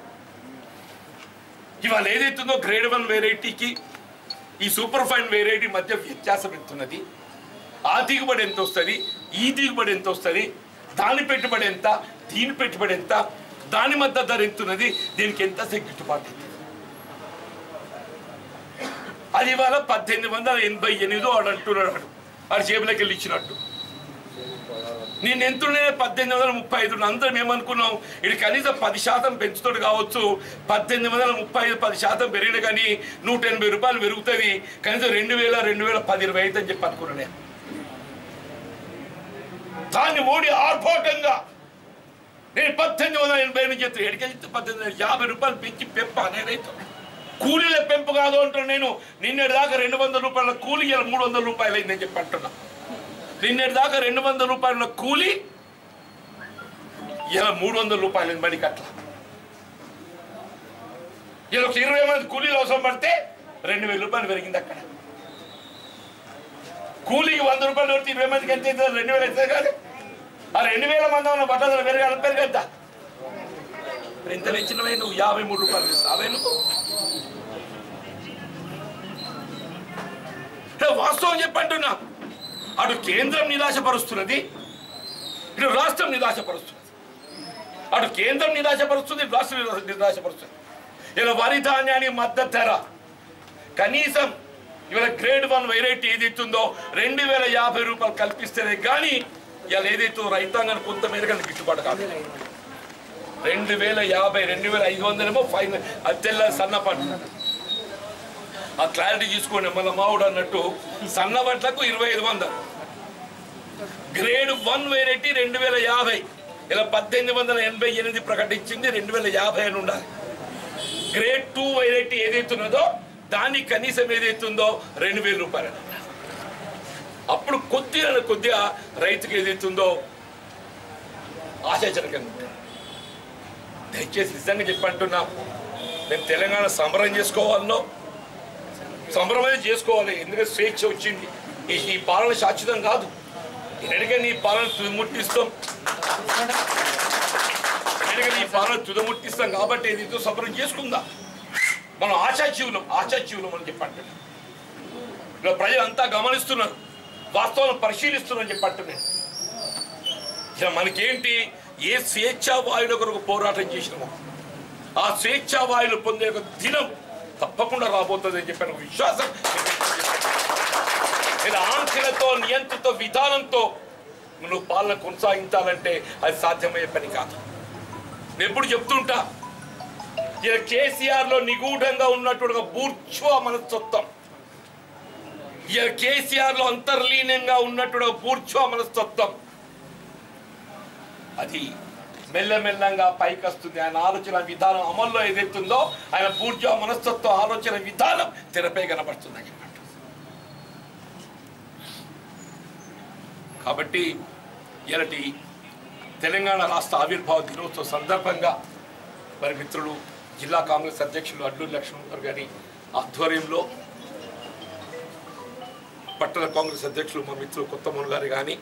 ఇవాళ ఏదైతుందో గ్రేడ్ వన్ వెరైటీకి ఈ సూపర్ ఫైన్ వెరైటీ మధ్య వ్యత్యాసం ఎంతున్నది ఆ దిగుబడి ఎంత వస్తుంది ఈ దిగుబడి ఎంత వస్తుంది దాని పెట్టుబడి ఎంత దీని పెట్టుబడి ఎంత దాని మధ్య ధర ఎంత ఉన్నది దీనికి ఎంత గిట్టుబాటు అవుతుంది అది ఇవాళ పద్దెనిమిది వందల ఎనభై ఎనిమిదో వాడు అంటున్నాడు వాడు వాడి జేబులోకి వెళ్ళి ఇచ్చినట్టు నేను ఎంతుండే పద్దెనిమిది వందల ముప్పై ఐదు అందరం ఏమనుకున్నాం ఇది కనీసం పది శాతం పెంచుతాడు కావచ్చు పద్దెనిమిది వందల ముప్పై ఐదు పది శాతం పెరిగిన కానీ నూట ఎనభై రూపాయలు పెరుగుతుంది కనీసం రెండు వేల రెండు వేల పది ఇరవై ఐదు అని చెప్పి అనుకున్నాను నేను. దాన్ని మోడీ ఆర్భాటంగా నేను పద్దెనిమిది వందల ఎనభై నుంచి చెప్తాను ఎడికెళ్తే పద్దెనిమిది వందల యాభై రూపాయలు పెంచి పెంప అనే రైతు కూలీల పెంపు కాదు అంటున్నా నేను నిన్నటి దాకా రెండు వందల రూపాయల కూలీ ఇలా మూడు వందల రూపాయలు అయిందని చెప్పి అంటున్నా నిన్నటి దాకా రెండు వందల రూపాయల కూలీ ఇలా మూడు వందల రూపాయలు అయింది బడికి అట్లా ఇలా ఒక ఇరవై మంది కూలీలు అవసరం పడితే రెండు వేల రూపాయలు పెరిగింది అక్కడ కూలీకి వంద రూపాయలు పెడితే ఇరవై మందికి ఎంత అవుతుంది రెండు వేలు అవుతుంది కాదు ఆ రెండు వేల మంది ఉన్న బట్టలు పెరగాలి పెరగద్దా ఎంత పెంచినవే నువ్వు యాభై మూడు రూపాయలు ఇస్తావే నువ్వు ఏ, వాస్తవం చెప్పంటున్నా అటు కేంద్రం నిరాశపరుస్తున్నది ఇటు రాష్ట్రం నిరాశపరుస్తున్నది అటు కేంద్రం నిరాశపరుస్తుంది ఇటు రాష్ట్రం నిరాశ- నిరాశపరుస్తుంది ఇలా వరి ధాన్యానికి మద్దతు ధర కనీసం ఇవాళ గ్రేడ్ వన్ వెరైటీ ఏదైతుందో రెండు వేల యాభై రూపాయలు కల్పిస్తేనే కానీ ఇవాళ ఏదైతే రైతాంగానికి కొంత మేరకు గిట్టుబాటు కాదు రెండు వేల యాభై రెండు వేల ఐదు వందలేమో ఫైన్ అది తెల్ల సన్నపంట ఆ క్లారిటీ తీసుకోండి మన మావుడు అన్నట్టు సన్న పంటలకు ఇరవై ఐదు వందలు గ్రేడ్ వన్ వెరైటీ రెండు వేల యాభై ఇలా పద్దెనిమిది వందల ఎనభై ఎనిమిది ప్రకటించింది రెండు వేల యాభై అని ఉండాలి గ్రేడ్ టూ వెరైటీ ఏదైతే ఉన్నదో దానికి కనీసం ఏదైతుందో రెండు వేల రూపాయలు అప్పుడు కొద్దిగా కొద్దిగా రైతుకి ఏదైతుందో ఆశాజనకంగా ఉంటుంది దయచేసి నిజంగా చెప్పంటున్నా మేము తెలంగాణ సంబరం చేసుకోవాలనో సంబరమే చేసుకోవాలి ఎందుకంటే స్వేచ్ఛ వచ్చింది ఈ ఈ పాలన శాశ్వతం కాదు ఎన్నటికైనా ఈ పాలన తుదిముట్టిస్తాం ఎన్నటికైనా ఈ పాలన తుదముట్టిస్తాం కాబట్టి ఏదైతే సంబరం చేసుకుందాం మనం ఆశాజీవులం ఆశాజీవులం అని చెప్పండి ఇలా ప్రజలంతా గమనిస్తున్నారు వాస్తవాలను పరిశీలిస్తున్నారని చెప్పంటున్నాను ఇక మనకేంటి ఏ స్వేచ్ఛా వాయువుల కొరకు పోరాటం చేసినామో ఆ స్వేచ్ఛా వాయువులు పొందే ఒక దినం తప్పకుండా రాబోతుంది అని చెప్పిన విశ్వాసం ఇలా ఆంక్షలతో నియంత్రిత విధానంతో నువ్వు పాలన కొనసాగించాలంటే అది సాధ్యమయ్యే పని కాదు నేను ఎప్పుడు చెప్తుంటా ఇలా కేసీఆర్ లో నిగూఢంగా ఉన్నటువంటి ఒక బూర్చువా మనస్తత్వం ఇలా కేసీఆర్ లో అంతర్లీనంగా ఉన్నటువంటి ఒక బూర్చువా మనస్తత్వం అది మెల్లమెల్లంగా పైకి వస్తుంది ఆయన ఆలోచన విధానం అమల్లో ఏదైతుందో ఆయన పూర్జ మనస్తత్వ ఆలోచన విధానం తెరపై కనబడుతుంది అని చెప్పండి కాబట్టి ఇలాంటి తెలంగాణ రాష్ట్ర ఆవిర్భావ దినోత్సవ సందర్భంగా మరి మిత్రులు జిల్లా కాంగ్రెస్ అధ్యక్షులు అడ్లూరి లక్ష్మణ్ గారి ఆధ్వర్యంలో పట్టణ కాంగ్రెస్ అధ్యక్షులు మా మిత్రులు కొత్తమూరు గారు కానీ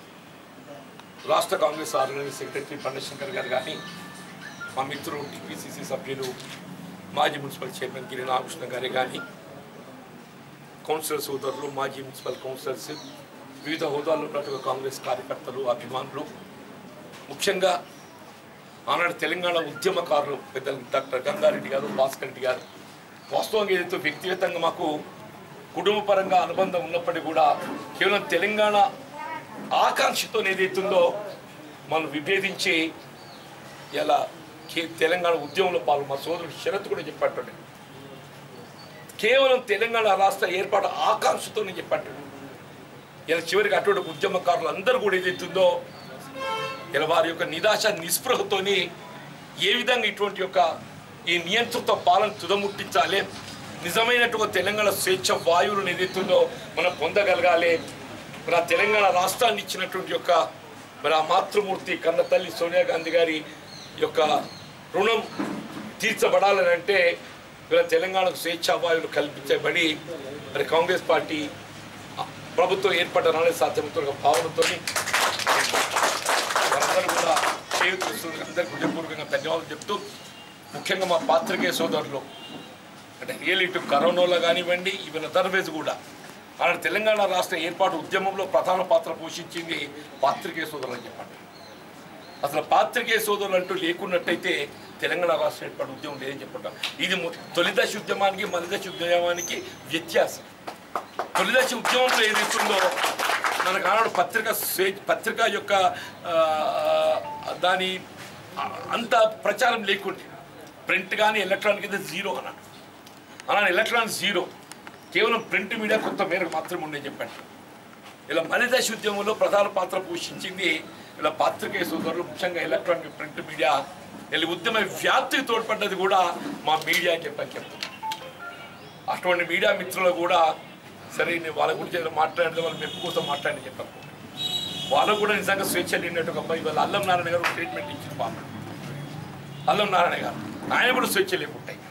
రాష్ట్ర కాంగ్రెస్ ఆర్గనైజింగ్ సెక్రటరీ పండశంకర్ గారు కానీ మా మిత్రులు టీపీసీసీ సభ్యులు మాజీ మున్సిపల్ చైర్మన్ గిరి రామకృష్ణ గారు కానీ కౌన్సిలర్ సోదరులు మాజీ మున్సిపల్ కౌన్సిలర్స్ వివిధ హోదాల్లో ఉన్నటువంటి కాంగ్రెస్ కార్యకర్తలు అభిమానులు ముఖ్యంగా ఆనాడు తెలంగాణ ఉద్యమకారులు పెద్దలు డాక్టర్ గంగారెడ్డి గారు భాస్కర్ రెడ్డి గారు వాస్తవంగా ఏదైతే వ్యక్తిగతంగా మాకు కుటుంబపరంగా అనుబంధం ఉన్నప్పటికీ కూడా కేవలం తెలంగాణ ఆకాంక్షతో ఏదైతుందో మనం విభేదించి ఇలా కే- తెలంగాణ ఉద్యమంలో పాల్గొన్న మా సోదరుడు శరత్ కూడా చెప్పాడు కేవలం తెలంగాణ రాష్ట్ర ఏర్పాటు ఆకాంక్షతో నేను చెప్పాడు ఇలా చివరికి అటువంటి ఉద్యమకారులు అందరూ కూడా ఏదైతుందో ఇలా వారి యొక్క నిరాశ నిస్పృహతోని ఏ విధంగా ఇటువంటి యొక్క ఈ నియంత్రిత పాలన తుదముట్టించాలి నిజమైనటువంటి తెలంగాణ స్వేచ్ఛ వాయువులను ఏదైతుందో మనం పొందగలగాలి మరి ఆ తెలంగాణ రాష్ట్రాన్ని ఇచ్చినటువంటి యొక్క మరి ఆ మాతృమూర్తి కన్న తల్లి సోనియా గాంధీ గారి యొక్క రుణం తీర్చబడాలని అంటే ఇలా తెలంగాణకు స్వేచ్ఛ వాయువులు కల్పించబడి మరి కాంగ్రెస్ పార్టీ ప్రభుత్వం ఏర్పడడానికి సాధ్యమవుతున్న ఒక భావనతోని వారందరూ కూడా చేయూతులు అందరికీ హృదయపూర్వకంగా ధన్యవాదాలు చెప్తూ ముఖ్యంగా మా పాత్రికేయ సోదరులు అంటే రియల్ ఇటు కరోనాలో కానివ్వండి ఈవెన్ అదర్వైజ్ కూడా ఆనాడు తెలంగాణ రాష్ట్ర ఏర్పాటు ఉద్యమంలో ప్రధాన పాత్ర పోషించింది పాత్రికేయ సోదరులు అని చెప్పండి అసలు పాత్రికేయ సోదరులు అంటూ లేకున్నట్టయితే తెలంగాణ రాష్ట్ర ఏర్పాటు ఉద్యమం లేదని చెప్పంటాం ఇది మొ- తొలిదశ ఉద్యమానికి మలిదశ ఉద్యమానికి వ్యత్యాసం తొలిదశ ఉద్యమంలో ఏది ఇస్తుందో మనకు ఆనాడు పత్రిక స్వే పత్రిక యొక్క ఆ, దాని ఆ, అంత ప్రచారం లేకుండే ప్రింట్ కానీ ఎలక్ట్రానిక్ అయితే జీరో అన్నాడు అలానే ఎలక్ట్రానిక్ జీరో కేవలం ప్రింట్ మీడియా కొంత మేరకు మాత్రమే ఉండే చెప్పండి ఇలా మలిదశ ఉద్యమంలో ప్రధాన పాత్ర పోషించింది ఇలా పాత్రికేయ సోదరులు ముఖ్యంగా ఎలక్ట్రానిక్ ప్రింట్ మీడియా ఇలా ఉద్యమ వ్యాప్తికి తోడ్పడ్డది కూడా మా మీడియా అని చెప్పని చెప్తాను అటువంటి మీడియా మిత్రులు కూడా సరే నేను వాళ్ళ గురించి ఏదైనా మాట్లాడితే వాళ్ళ మెప్పు కోసం మాట్లాడి చెప్పాను వాళ్ళకు కూడా నిజంగా స్వేచ్ఛ లేనట్టు ఒక అబ్బాయి వాళ్ళ అల్లం నారాయణ గారు ట్రీట్మెంట్ ఇచ్చింది పాప అల్లం నారాయణ గారు ఆయన కూడా స్వేచ్ఛ లేకుంటాయి